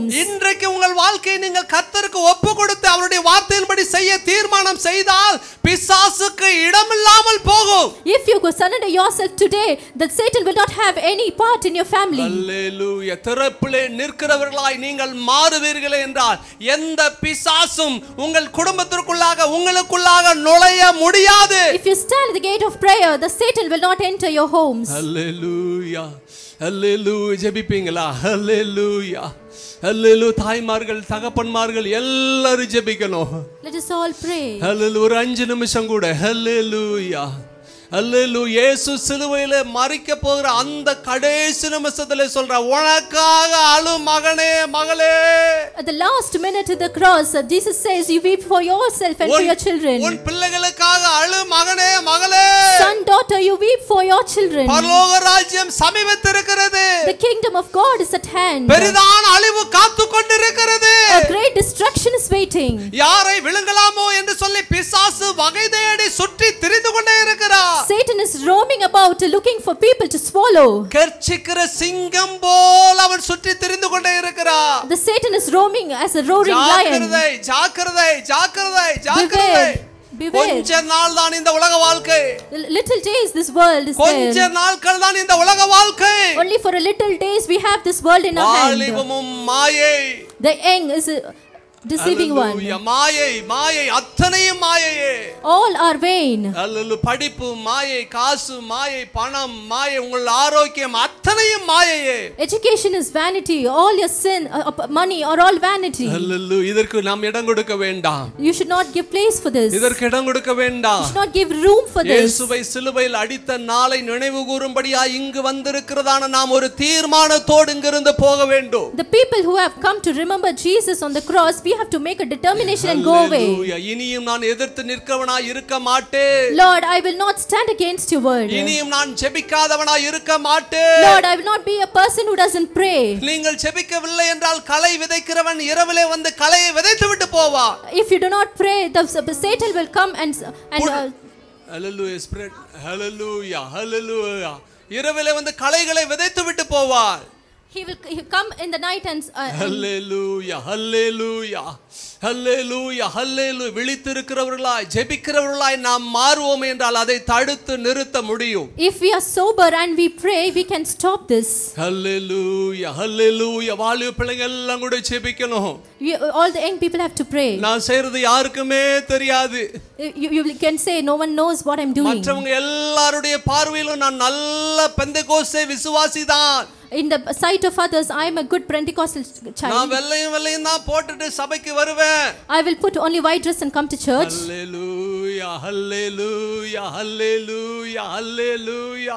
homes. இன்றைக்கு உங்கள் வாழ்க்கையை நீங்கள் கர்த்தருக்கு ஒப்பு கொடுத்து அவருடைய வார்த்தையின்படி செய்ய தீர்மானம் செய்தால் பிசாசுக்கு இடமில்லாமல் போகும் If you go surrender yourself today, that Satan will not have any part in your family. அல்லேலூயா திறப்பிலே நிற்கிறவர்களாய் நீங்கள் மாறுவீர்களே என்றால் எந்த பிசாசும் உங்கள் குடும்பத்திற்குள்ளாக உங்களுக்குள்ளாக நுழைய முடியாது If you stand at the gate of prayer, the Satan will not enter your homes. அல்லேலூயா அல்லேலூயா ஜெபிப்பீங்களா அல்லேலூயா அல்லேலூ தாய்மார்கள் தகப்பன்மார்கள் எல்லாரும் ஜெபிக்கணும் Let us all pray. அல்லேலூ ஒரு அஞ்சு நிமிஷம் கூட அல்லேலூயா அல்லேலூ இயேசு சிலுவையில மறிக்க போகிற அந்த கடைசி நிமிஷத்துல சொல்ற உனக்காக அழு மகனே மகளே At the last minute of the cross, uh, Jesus says, You weep for yourself and for உன் your children. உன் பிள்ளைகளுக்காக அழு மகனே மகளே Son, daughter, you weep for your children. பரலோக ராஜ்யம் சமீபத்திருக்கிறது The kingdom of God is at hand. பெரிதான அழிவு காத்து கொண்டிருக்கிறது A great destruction is waiting. யாரை விழுங்கலாமோ என்று சொல்லி பிசாசு வகை தேடி சுற்றி திரிந்து கொண்டே இருக்கிறார் Satan is roaming about looking for people to swallow. கர்ச்சிக்கிற சிங்கம் போல் அவன் சுற்றி திரிந்து கொண்டே இருக்கிறார் The Satan is roaming as a roaring lion. ஜாக்கிரதை ஜாக்கிரதை ஜாக்கிரதை ஜாக்கிரதை Beware. Beware. கொஞ்ச நாள் தான் இந்த உலக வாழ்க்கை L- Little days this world is கொஞ்ச there. நாட்கள் தான் இந்த உலக வாழ்க்கை Only for a little days we have this world in our hand. வாலிபமும் மாயை The young is a deceiving one. Hallelujah. மாயை மாயை அத்தனையும் மாயையே All are vain. அல்லது படிப்பு மாயை காசு மாயை பணம் மாயை உங்கள் ஆரோக்கியம் அத்தனையும் மாயையே Education is vanity. All your sin, uh, uh, money are all vanity. அல்லல்லு இதற்கு நாம் இடம் கொடுக்க வேண்டாம் You should not give place for this. You இதற்கு இடம் கொடுக்க வேண்டாம் should not give room for this. இயேசுவை சிலுவையில் அடித்த நாளை நினைவு கூறும்படியா இங்கு வந்திருக்கிறதான நாம் ஒரு தீர்மானத்தோடு இங்கிருந்து போக வேண்டும் The people who have come to remember Jesus on the cross, we have to make a determination and go away. Hallelujah. இனியும் நான் எதிர்த்து நிற்கவனாய் இருக்க மாட்டேன் Lord, I will not stand against your word. இனியும் நான் ஜெபிக்காதவனாய் இருக்க மாட்டேன் Lord, I will not be a person who doesn't pray. நீங்கள் ஜெபிக்கவில்லை என்றால் களை விதைக்கிறவன் இரவிலே வந்து களையை விதைத்து விட்டு போவா If you do not pray, the the Satan will come and and uh, Hallelujah, Spirit. Hallelujah, hallelujah. இரவிலே வந்து களைகளை விதைத்து விட்டு போவார் he will he come in the night and uh, and ஹல்லேலூயா ஹல்லேலூயா ஹல்லேலூயா ஹல்லேலூ விழித்திருக்கிறவர்களாய் ஜெபிக்கிறவர்களாய் நாம் மாறுவோம் என்றால் அதை தடுத்து நிறுத்த முடியும் if we are sober and we pray, we can stop this. ஹல்லேலூயா ஹல்லேலூயா வாலிப பிள்ளைங்க எல்லாம் கூட ஜெபிக்கணும் You, all the young people have to pray. நான் செய்யறது யாருக்குமே தெரியாது You, you can say, No one knows what I'm doing. மற்றவங்க எல்லாருடைய பார்வையிலும் நான் நல்ல பெந்தகோஸ்தே விசுவாசி தான் In the sight of others, I am a good Pentecostal நான் child. வெள்ளையும் வெள்ளையும் தான் போட்டுட்டு சபைக்கு வருவேன் I will put only white dress and come to church. ஹல்லேலூயா ஹல்லேலூயா ஹல்லேலூயா ஹல்லேலூயா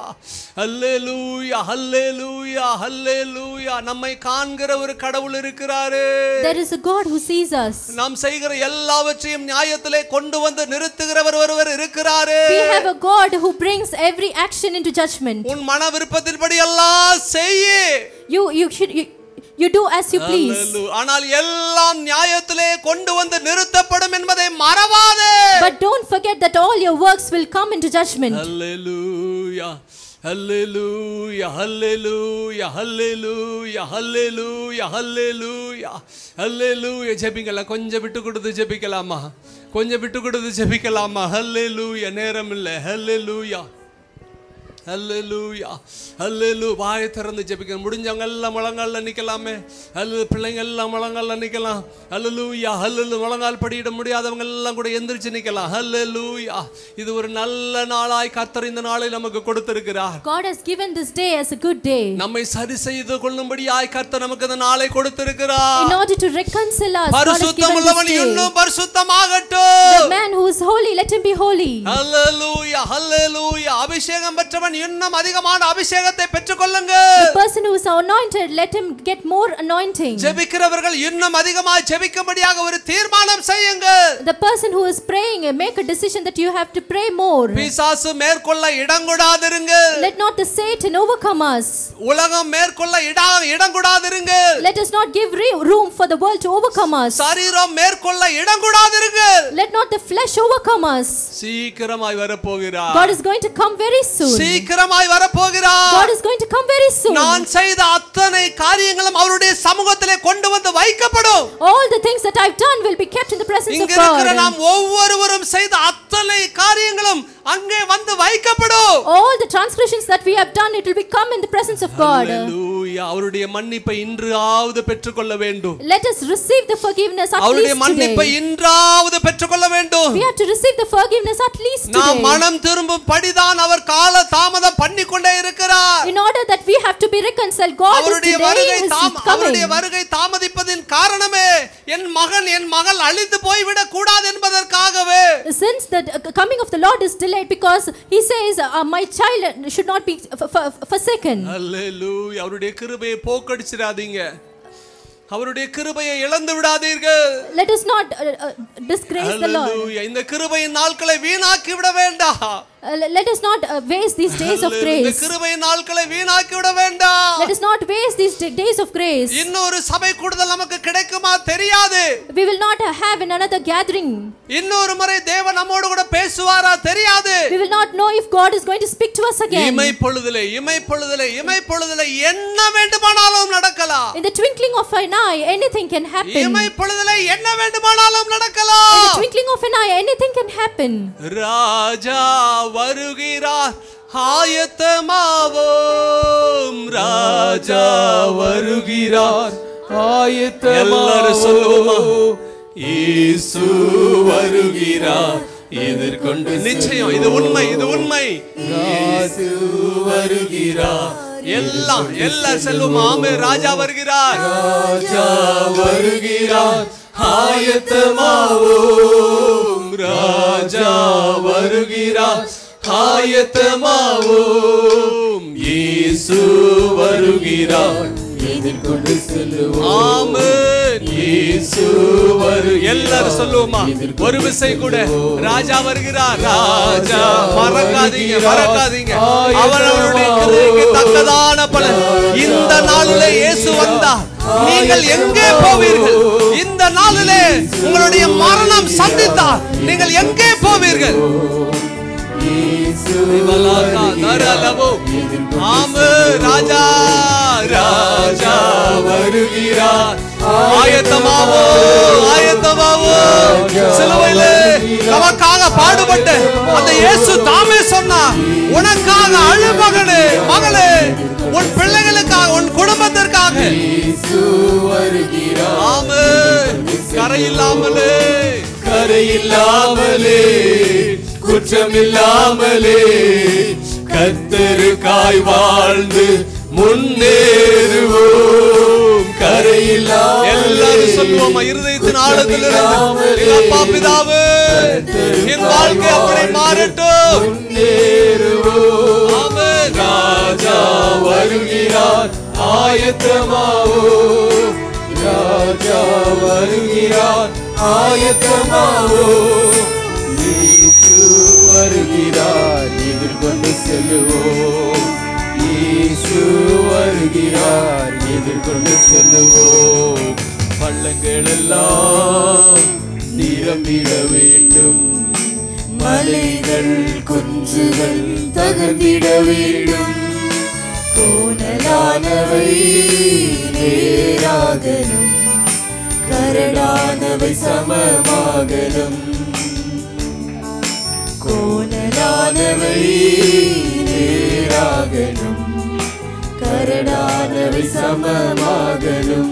ஹல்லேலூயா ஹல்லேலூயா ஹல்லேலூயா நம்மை காண்கிற ஒரு கடவுள் இருக்கிறாரு There is a God who sees us. நாம் செய்கிற எல்லாவற்றையும் நியாயத்திலே கொண்டு வந்து நிறுத்துகிறவர் ஒருவர் இருக்கிறாரு We have a God who brings every action into judgment. உன் மன விருப்பத்தின்படி எல்லாம் செய்யு You you should you, you do as you please. Hallelujah. ஆனால் எல்லாம் நியாயத்திலே கொண்டு வந்து நிறுத்தப்படும் என்பதை மறவாதே But don't forget that all your works will come into judgment. Hallelujah. Hallelujah. Hallelujah. Hallelujah. Hallelujah. Hallelujah. Hallelujah. ஜெபிங்களா கொஞ்சம் விட்டு கொடுத்து ஜெபிக்கலாமா கொஞ்சம் விட்டு கொடுத்து ஜெபிக்கலாமா ஹல்லேலூயா நேரம் இல்லை ஹல்லேலூயா ஹல்லேலூயா ஹல்லேலூ வாயை திறந்து ஜெபிக்க முடிஞ்சவங்க எல்லாம் முழங்கால்ல நிக்கலாமே அல்லது பிள்ளைங்க எல்லாம் முழங்கால்ல நிக்கலாம் ஹல்லேலூயா ஹல்லேலூ முழங்கால் படியிட முடியாதவங்க எல்லாம் கூட எந்திரிச்சு நிக்கலாம் ஹல்லேலூயா இது ஒரு நல்ல நாளாய் கர்த்தர் இந்த நாளை நமக்கு கொடுத்திருக்கிறார் God has given this day as a good day. நம்மை சரி செய்து கொள்ளும்படியாய் கர்த்தர் நமக்கு இந்த நாளை கொடுத்திருக்கிறார் In order to reconcile us, God has பரிசுத்தம் given உள்ளவன் this day. இன்னும் பரிசுத்தமாகட்டும் The man who is holy, let him be holy. ஹல்லேலூயா ஹல்லேலூயா அபிஷேகம் பெற்றவன் இன்னும் அதிகமான அபிஷேகத்தை பெற்றுக்கொள்ளுங்க The person who is anointed, let him get more anointing. ஜெபிக்கிறவர்கள் இன்னும் அதிகமாக ஜெபிக்கும்படியாக ஒரு தீர்மானம் செய்யுங்க The person who is praying, make a decision that you have to pray more. பிசாசு மேற்கொள்ள இடங்கூடாதிருங்க Let not the Satan overcome us. உலகம் மேற்கொள்ள இடா இடங்கூடாதிருங்க Let us not give re- room for the world to overcome us. சரீரம் மேற்கொள்ள இடங்கூடாதிருங்க Let not the flesh overcome us. சீக்கிரமாய் வரப்போகிறார் God is going to come very soon. சீக்கிரமாய் வரப்போகிறார் God is going to come very soon. நான் செய்த அத்தனை காரியங்களும் அவருடைய சமூகத்திலே கொண்டு வந்து வைக்கப்படும் All the things that I've done will be kept in the presence of இங்க இருக்கிற God. நாம் ஒவ்வொருவரும் செய்த அத்தனை காரியங்களும் அங்கே வந்து வைக்கப்படும் All the transgressions that we have done, it will become in the presence of God. Hallelujah. அவருடைய மன்னிப்பை இன்றாவது பெற்றுக்கொள்ள வேண்டும் Let us receive the forgiveness at அவருடைய least மன்னிப்பை today. இன்றாவது பெற்றுக்கொள்ள வேண்டும் We have to receive the forgiveness at least நாம் today. மனம் திரும்பும் படிதான் அவர் கால தாமதம் பண்ணி கொண்டே இருக்கிறார் In order that we have to be reconciled, God is அவருடைய வருகை delaying His தாம் coming. அவருடைய வருகை தாமதிப்பதின் காரணமே என் மகன் என் மகள் அழிந்து போய்விடக் கூடாது என்பதற்காகவே Since the uh, coming of the Lord is delayed, because He says, uh, "My child should not be f- f- forsaken." அல்லேலூயா அவருடைய கிருபையை போக்கடிச்சிடாதீங்க அவருடைய கிருபையை இழந்து விடாதீர்கள் Let us not uh, uh, disgrace the Lord. அல்லேலூயா இந்த கிருபையின் நாட்களை வீணாக்கி விட வேண்டாம் Uh, let us not uh, waste these days of அல்லேலூயா. இந்த grace. கிருபையின் நாட்களை வீணாக்கி விட வேண்டாம் Let us not waste these d- days of grace. இன்னொரு சபை கூடுதல் நமக்கு கிடைக்குமா தெரியாது We will not uh, have in another gathering. இன்னொரு முறை தேவன் நம்மோடு கூட பேசுவாரா தெரியாது We will not know if God is going to speak to us again. இமை பொழுதிலே இமை பொழுதிலே இமை பொழுதிலே என்ன வேண்டுமானாலும் நடக்கலாம் In the twinkling of an eye, anything can happen. இமை பொழுதிலே என்ன வேண்டுமானாலும் In the நடக்கலாம் twinkling of an eye, anything can happen. ராஜா வருகிறார் ஆயத்தமாவோம் ராஜா வருகிறார் எல்லாரும் சொல்லுவோமா இயேசு வருகிறார் எதிர்கொண்டு நிச்சயம் இது உண்மை இது உண்மை இயேசு வருகிறார் எல்லாம் எல்லாம் செல்வம் ஆமே ராஜா வருகிறார் ராஜா வருகிறார் ஆயத்தமாவோம் ராஜா வருகிறார் ஆயத்தமாவோம் இயேசு வருகிறார் எதிர்கொண்டு செல்லுவோம் ஆமென் இயேசு வரு எல்லாரும் சொல்லுவோமா ஒரு விசை கூட ராஜா வருகிறார் ராஜா மறக்காதீங்க மறக்காதீங்க அவர் அவருடைய கிருபைக்கு தக்கதான பலன் இந்த நாளிலே இயேசு வந்தார் நீங்கள் எங்கே போவீர்கள் இந்த நாளிலே உங்களுடைய மரணம் சந்தித்தார் நீங்கள் எங்கே போவீர்கள் விமலாக்கா நரலவோ ஆமு ராஜா ராஜா வருகிறார் ஆயத்தமாவோ ஆயத்தமாவோ சிலுவையிலே நமக்காக பாடுபட்ட அந்த இயேசு தாமே சொன்னார் உனக்காக அழு மகனே மகளே உன் பிள்ளைகளுக்காக உன் குடும்பத்திற்காக ஆமே கரையில்லாமலே கரையில்லாமலே குற்றமில்லாமலே கத்தருக்காய் வாழ்ந்து முன்னேறுவோம் கரையில்லா எல்லாரும் சொல்லுவோமா இருதயத்தின் ஆழத்திலிருந்து எங்கள் அப்பா பிதாவே என் வாழ்க்கை அப்படி மாறட்டும் முன்னேறுவோம் ஆமென். ராஜா வருகிறார் ஆயத்தமாவோ ராஜா வருகிறார் ஆயத்தமாவோ இயேசு வருகிறார் எதிர்கொண்டு செல்லுவோம் இயேசு வருகிறார் எதிர்கொண்டு செல்லுவோம் பள்ளங்கள் எல்லாம் நிரம்பிட வேண்டும் மலைகள் குன்றுகள் தகர்ந்திட வேண்டும் கோணலானவை நேராகலும் கரடானவை சமமாகலும் கோணலானவை நேராகலும் கரடானவை சமமாகலும்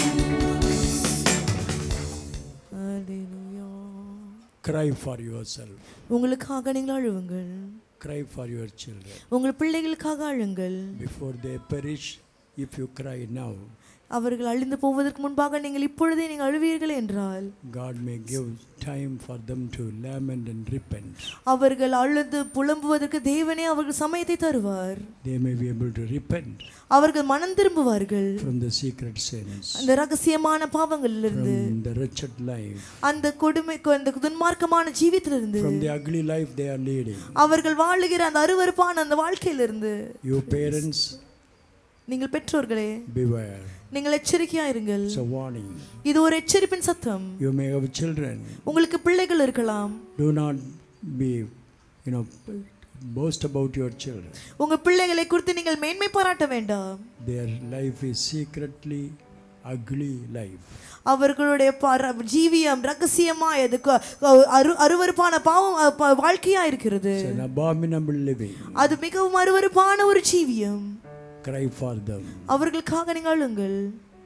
Cry for yourself. உங்களுக்காக நீங்கள் அழுவுங்கள் Cry for your children. உங்கள் பிள்ளைகளுக்காக அழுங்கள் Before they perish, if you cry now, அவர்கள் அழிந்து போவதற்கு முன்பாக நீங்கள் இப்பொழுதே நீங்கள் அழுவீர்கள் என்றால் God may give time for them to lament and repent. அவர்கள் அழுது புலம்புவதற்கு தேவனே அவர்கள் சமயத்தை தருவார் They may be able to repent அவர்கள் மனம் திரும்புவார்கள் from the secret sins, அந்த ரகசியமான பாவங்களிலிருந்து from the wretched life, அந்த கொடுமை அந்த துன்மார்க்கமான ஜீவித்திலிருந்து from the ugly life they are leading. அவர்கள் வாழுகிற அந்த அருவருப்பான அந்த வாழ்க்கையிலிருந்து You parents, நீங்கள் பெற்றோர்களே beware. நீங்கள் எச்சரிக்கையா இருங்கள் It's a warning. இது ஒரு எச்சரிப்பின் சத்தம் You may have children. உங்களுக்கு பிள்ளைகள் இருக்கலாம் Do not be, you know, boast about your children. உங்க பிள்ளைகளை குறித்து நீங்கள் மேன்மை பாராட்ட வேண்டாம் Their life is secretly ugly life. அவர்களுடைய பர- ஜீவியம் ரகசியமாயது க- அரு அருவருப்பான பாவம் அ, ப- வாழ்க்கையா இருக்கிறது It's an abominable living. அது மிகவும் அருவருப்பான ஒரு ஜீவியம் Cry for them. அவர்களுக்காக நீங்கள் அழுங்கள்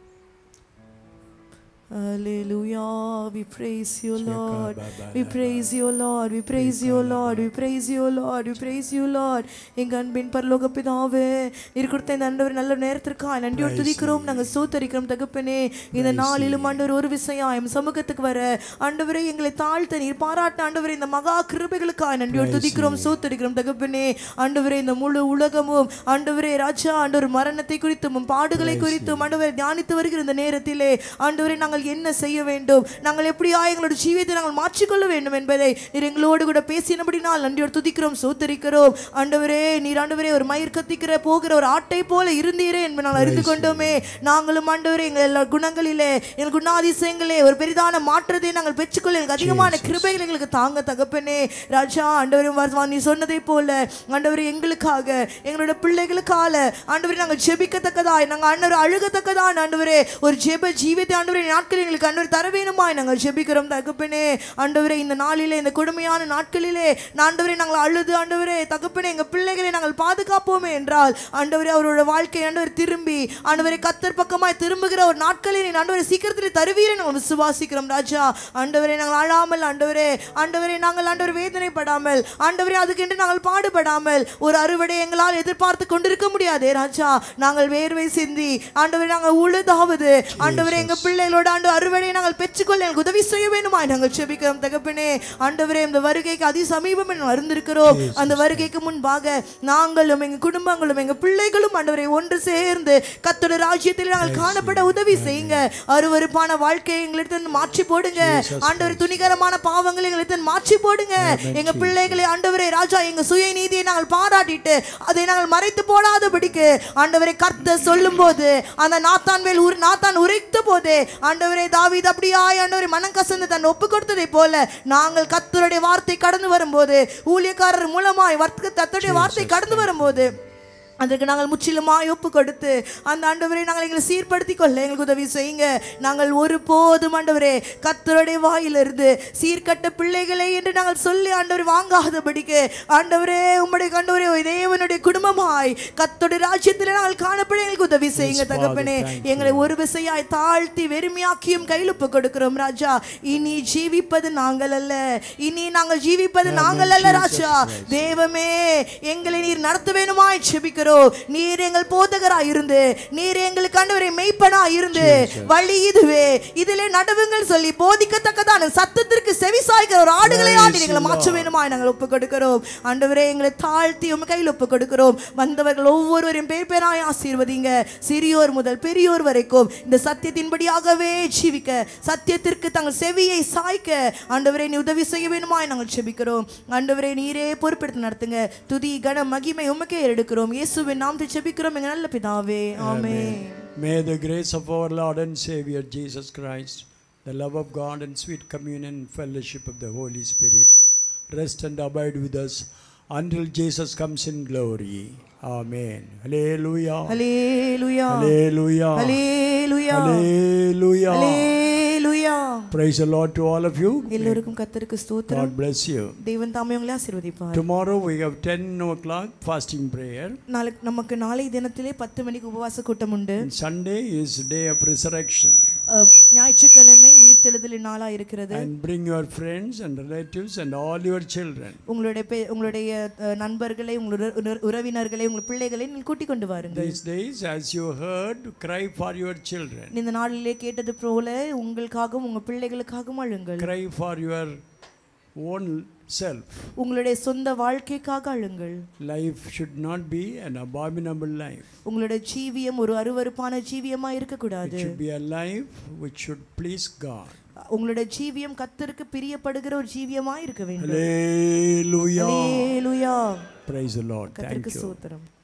Hallelujah. We praise you, Lord. We praise you, Lord. We praise you, Lord. We praise you, Lord. We praise you, Lord. எங்க அன்பின் பரலோக பிதாவே நீர் கொடுத்த இந்த ஆண்டவர் நல்ல நேரத்திற்காக நன்றியோடு துதிக்கிறோம் நாங்கள் சோத்தரிக்கிறோம் தகப்பனே இந்த நாளிலும் ஆண்டவர் ஒரு விஷயம் எம் சமூகத்துக்கு வர ஆண்டவரே எங்களை தாழ்த்த நீர் பாராட்ட ஆண்டவரே இந்த மகா கிருபைகளுக்காக நன்றியோடு துதிக்கிறோம் சோத்தரிக்கிறோம் தகப்பனே ஆண்டவரே இந்த முழு உலகமும் ஆண்டவரே ராஜா ஆண்டவர் மரணத்தை குறித்தும் உம் பாடுகளை குறித்தும் ஆண்டவரை தியானித்து வருகிற இந்த நேரத்திலே ஆண்டவரே நாங்கள் என்ன செய்ய வேண்டும் நாங்கள் எப்படியா எங்களோட ஜீவியத்தை நாங்கள் மாற்றிக்கொள்ள வேண்டும் என்பதை நீர் எங்களோடு கூட பேசினபடினால் நன்றியோடு துதிக்கிறோம் சோத்தரிக்கிறோம் ஆண்டவரே நீர் ஆண்டவரே ஒரு மயிர் கத்திக்கிற போகிற ஒரு ஆட்டை போல இருந்தீரே என்பதை நாங்கள் அறிந்து கொண்டோமே நாங்களும் ஆண்டவரே எங்கள் எல்லா குணங்களிலே எங்கள் குணாதிசயங்களே ஒரு பெரிதான மாற்றத்தை நாங்கள் பெற்றுக்கொள்ள எங்களுக்கு அதிகமான கிருபைகள் எங்களுக்கு தாங்க தகப்பனே ராஜா ஆண்டவரே வா- நீ சொன்னதை போல ஆண்டவரே எங்களுக்காக எங்களோட பிள்ளைகளுக்காக ஆண்டவரே நாங்கள் ஜெபிக்கத்தக்கதாய் நாங்கள் ஆண்டவர் அழுகத்தக்கதாய் ஆண்டவரே ஒரு ஜெப ஜீவியத்தை ஆண்டவரே நாட்கள் எங்களுக்கு ஆண்டவர் தர வேணுமாய் நாங்கள் ஜெபிக்கிறோம் தகப்பனே ஆண்டவரே இந்த நாளிலே இந்த கொடுமையான நாட்களிலே ஆண்டவரே நாங்கள் அழுது ஆண்டவரே தகப்பனே எங்கள் பிள்ளைகளை நாங்கள் பாதுகாப்போமே என்றால் ஆண்டவரே அவரோட வாழ்க்கை ஆண்டவர் திரும்பி ஆண்டவரே கத்தர் பக்கமாய் திரும்புகிற ஒரு நாட்களில் நீ ஆண்டவரை சீக்கிரத்தில் தருவீரை நாங்கள் விசுவாசிக்கிறோம் ராஜா ஆண்டவரே நாங்கள் அழாமல் ஆண்டவரே ஆண்டவரே நாங்கள் ஆண்டவர் வேதனைப்படாமல் ஆண்டவரே அதுக்கென்று நாங்கள் பாடுபடாமல் ஒரு அறுவடை எங்களால் எதிர்பார்த்து கொண்டிருக்க முடியாதே ராஜா நாங்கள் வேர்வை சிந்தி ஆண்டவரே நாங்கள் உழுதாவது ஆண்டவரே எங்க பிள்ளைகளோட ஆண்டு அறுவடையை நாங்கள் பெற்றுக்கொள்ள எனக்கு உதவி செய்ய வேணுமாய் நாங்கள் செபிக்கிறோம் தகப்பனே ஆண்டவரே இந்த வருகைக்கு அதி சமீபம் நாங்கள் அறிந்திருக்கிறோம் அந்த வருகைக்கு முன்பாக நாங்களும் எங்க குடும்பங்களும் எங்க பிள்ளைகளும் ஆண்டவரை ஒன்று சேர்ந்து கத்தோட ராஜ்யத்தில் நாங்கள் காணப்பட உதவி செய்யுங்க அருவருப்பான வாழ்க்கையை எங்களிடத்தில் மாற்றி போடுங்க ஆண்டவர் துணிகரமான பாவங்களை எங்களிடத்தில் மாற்றி போடுங்க எங்க பிள்ளைகளை ஆண்டவரே ராஜா எங்க சுய நீதியை நாங்கள் பாராட்டிட்டு அதை நாங்கள் மறைத்து போடாதபடிக்கு ஆண்டவரை கர்த்த சொல்லும் போது அந்த நாத்தான் மேல் உரு நாத்தான் உரைத்த போது ஆண்டவரே தாவீது அப்படியாய் ஆண்டவரை மனம் கசந்து தன் ஒப்பு கொடுத்ததை போல நாங்கள் கர்த்தருடைய வார்த்தை கடந்து வரும்போது ஊழியக்காரர் மூலமாய் வர்க்க கர்த்தருடைய வார்த்தை கடந்து வரும்போது அதற்கு நாங்கள் முற்றிலுமாய் ஒப்பு கொடுத்து அந்த ஆண்டவரை நாங்கள் எங்களை சீர்படுத்திக் கொள்ள எங்களுக்கு உதவி செய்யுங்க நாங்கள் ஒரு போதும் ஆண்டவரே கத்தருடைய வாயிலிருந்து சீர்கட்ட பிள்ளைகளை என்று நாங்கள் சொல்லி ஆண்டவர் வாங்காதபடிக்கு ஆண்டவரே உம்முடைய கண்டவரே தேவனுடைய குடும்பமாய் கத்தோடைய ராஜ்யத்தில் நாங்கள் காணப்பட எங்களுக்கு உதவி செய்யுங்க Father, தகப்பனே thank எங்களை ஒரு விசையாய் தாழ்த்தி வெறுமையாக்கியும் கையில் ஒப்பு கொடுக்கிறோம் ராஜா இனி ஜீவிப்பது நாங்கள் அல்ல இனி நாங்கள் ஜீவிப்பது நாங்கள் அல்ல ராஜா தேவமே எங்களை நீர் நடத்த வேணுமாய் செபிக்கிறோம் நீர் எங்கள் போதகராய் இருந்து நீர் எங்களுக்கு ஆண்டவரை மெய்ப்பனா இருந்து வழி இதுவே இதிலே நடுவுங்கள் சொல்லி போதிக்கத்தக்கதான சத்தத்திற்கு செவி சாய்க்கிற ஒரு ஆடுகளை ஆண்டு எங்களை மாற்ற வேணுமாய் நாங்கள் ஒப்பு கொடுக்கிறோம் ஆண்டவரே எங்களை தாழ்த்தி உங்க கையில் ஒப்பு கொடுக்கிறோம் வந்தவர்கள் ஒவ்வொருவரையும் பேர் பேராய் ஆசீர்வதிங்க சிறியோர் முதல் பெரியோர் வரைக்கும் இந்த சத்தியத்தின்படியாகவே ஜீவிக்க சத்தியத்திற்கு தங்கள் செவியை சாய்க்க ஆண்டவரே நீ உதவி செய்ய வேணுமாய் நாங்கள் செபிக்கிறோம் ஆண்டவரே நீரே பொறுப்பெடுத்து நடத்துங்க துதி கன மகிமை உமக்கே எடுக்கிறோம் இயேசுவின் நாமத்தை செபிக்கிறோம் எங்க நல்ல பிதாவே ஆமென் May the grace of our Lord and Savior Jesus Christ, the love of God and sweet communion and fellowship of the Holy Spirit rest and abide with us until Jesus comes in glory. Amen. Hallelujah. Hallelujah Hallelujah. Hallelujah Hallelujah. Hallelujah Praise the Lord to all of you. எல்லோருக்கும் கர்த்தருக்கு ஸ்தோத்திரம் God bless you. தேவன் தாமே உங்களை ஆசீர்வதிப்பார் Tomorrow we have 10 o'clock fasting prayer. நாளைக்கு நமக்கு நாளை தினத்திலே பத்து மணிக்கு உபவாச கூட்டம் உண்டு And Sunday is day of resurrection. அஹ், ஞாயிற்றுக்கிழமை உயிர்த்தெழுதலின் நாளா இருக்கிறது And bring your friends and relatives and all your children. உங்களுடைய பெ- உங்களுடைய அஹ், நண்பர்களை உங்களுடைய உற- உறவினர்களை உங்கள் பிள்ளைகளை நீங்கள் கூட்டிக் கொண்டு வாருங்கள் These days, as you heard, cry for your children. இந்த நாளிலே கேட்டது போல உங்களுக்காகவும் உங்கள் பிள்ளைகளுக்காகவும் அழுங்கள் Cry for your own self. உங்களுடைய சொந்த வாழ்க்கைக்காக அழுங்கள் Life should not be an abominable life. உங்களுடைய ஜீவியம் ஒரு அருவருப்பான ஜீவியமா It இருக்கக்கூடாது should be a life which should please God. உங்களுடைய ஜீவியம் கத்தருக்கு பிரியப்படுகிற ஒரு ஜீவியமா இருக்க வேண்டும் Hallelujah. Hallelujah Praise the Lord. Thank கத்தருக்கு you. சோத்திரம்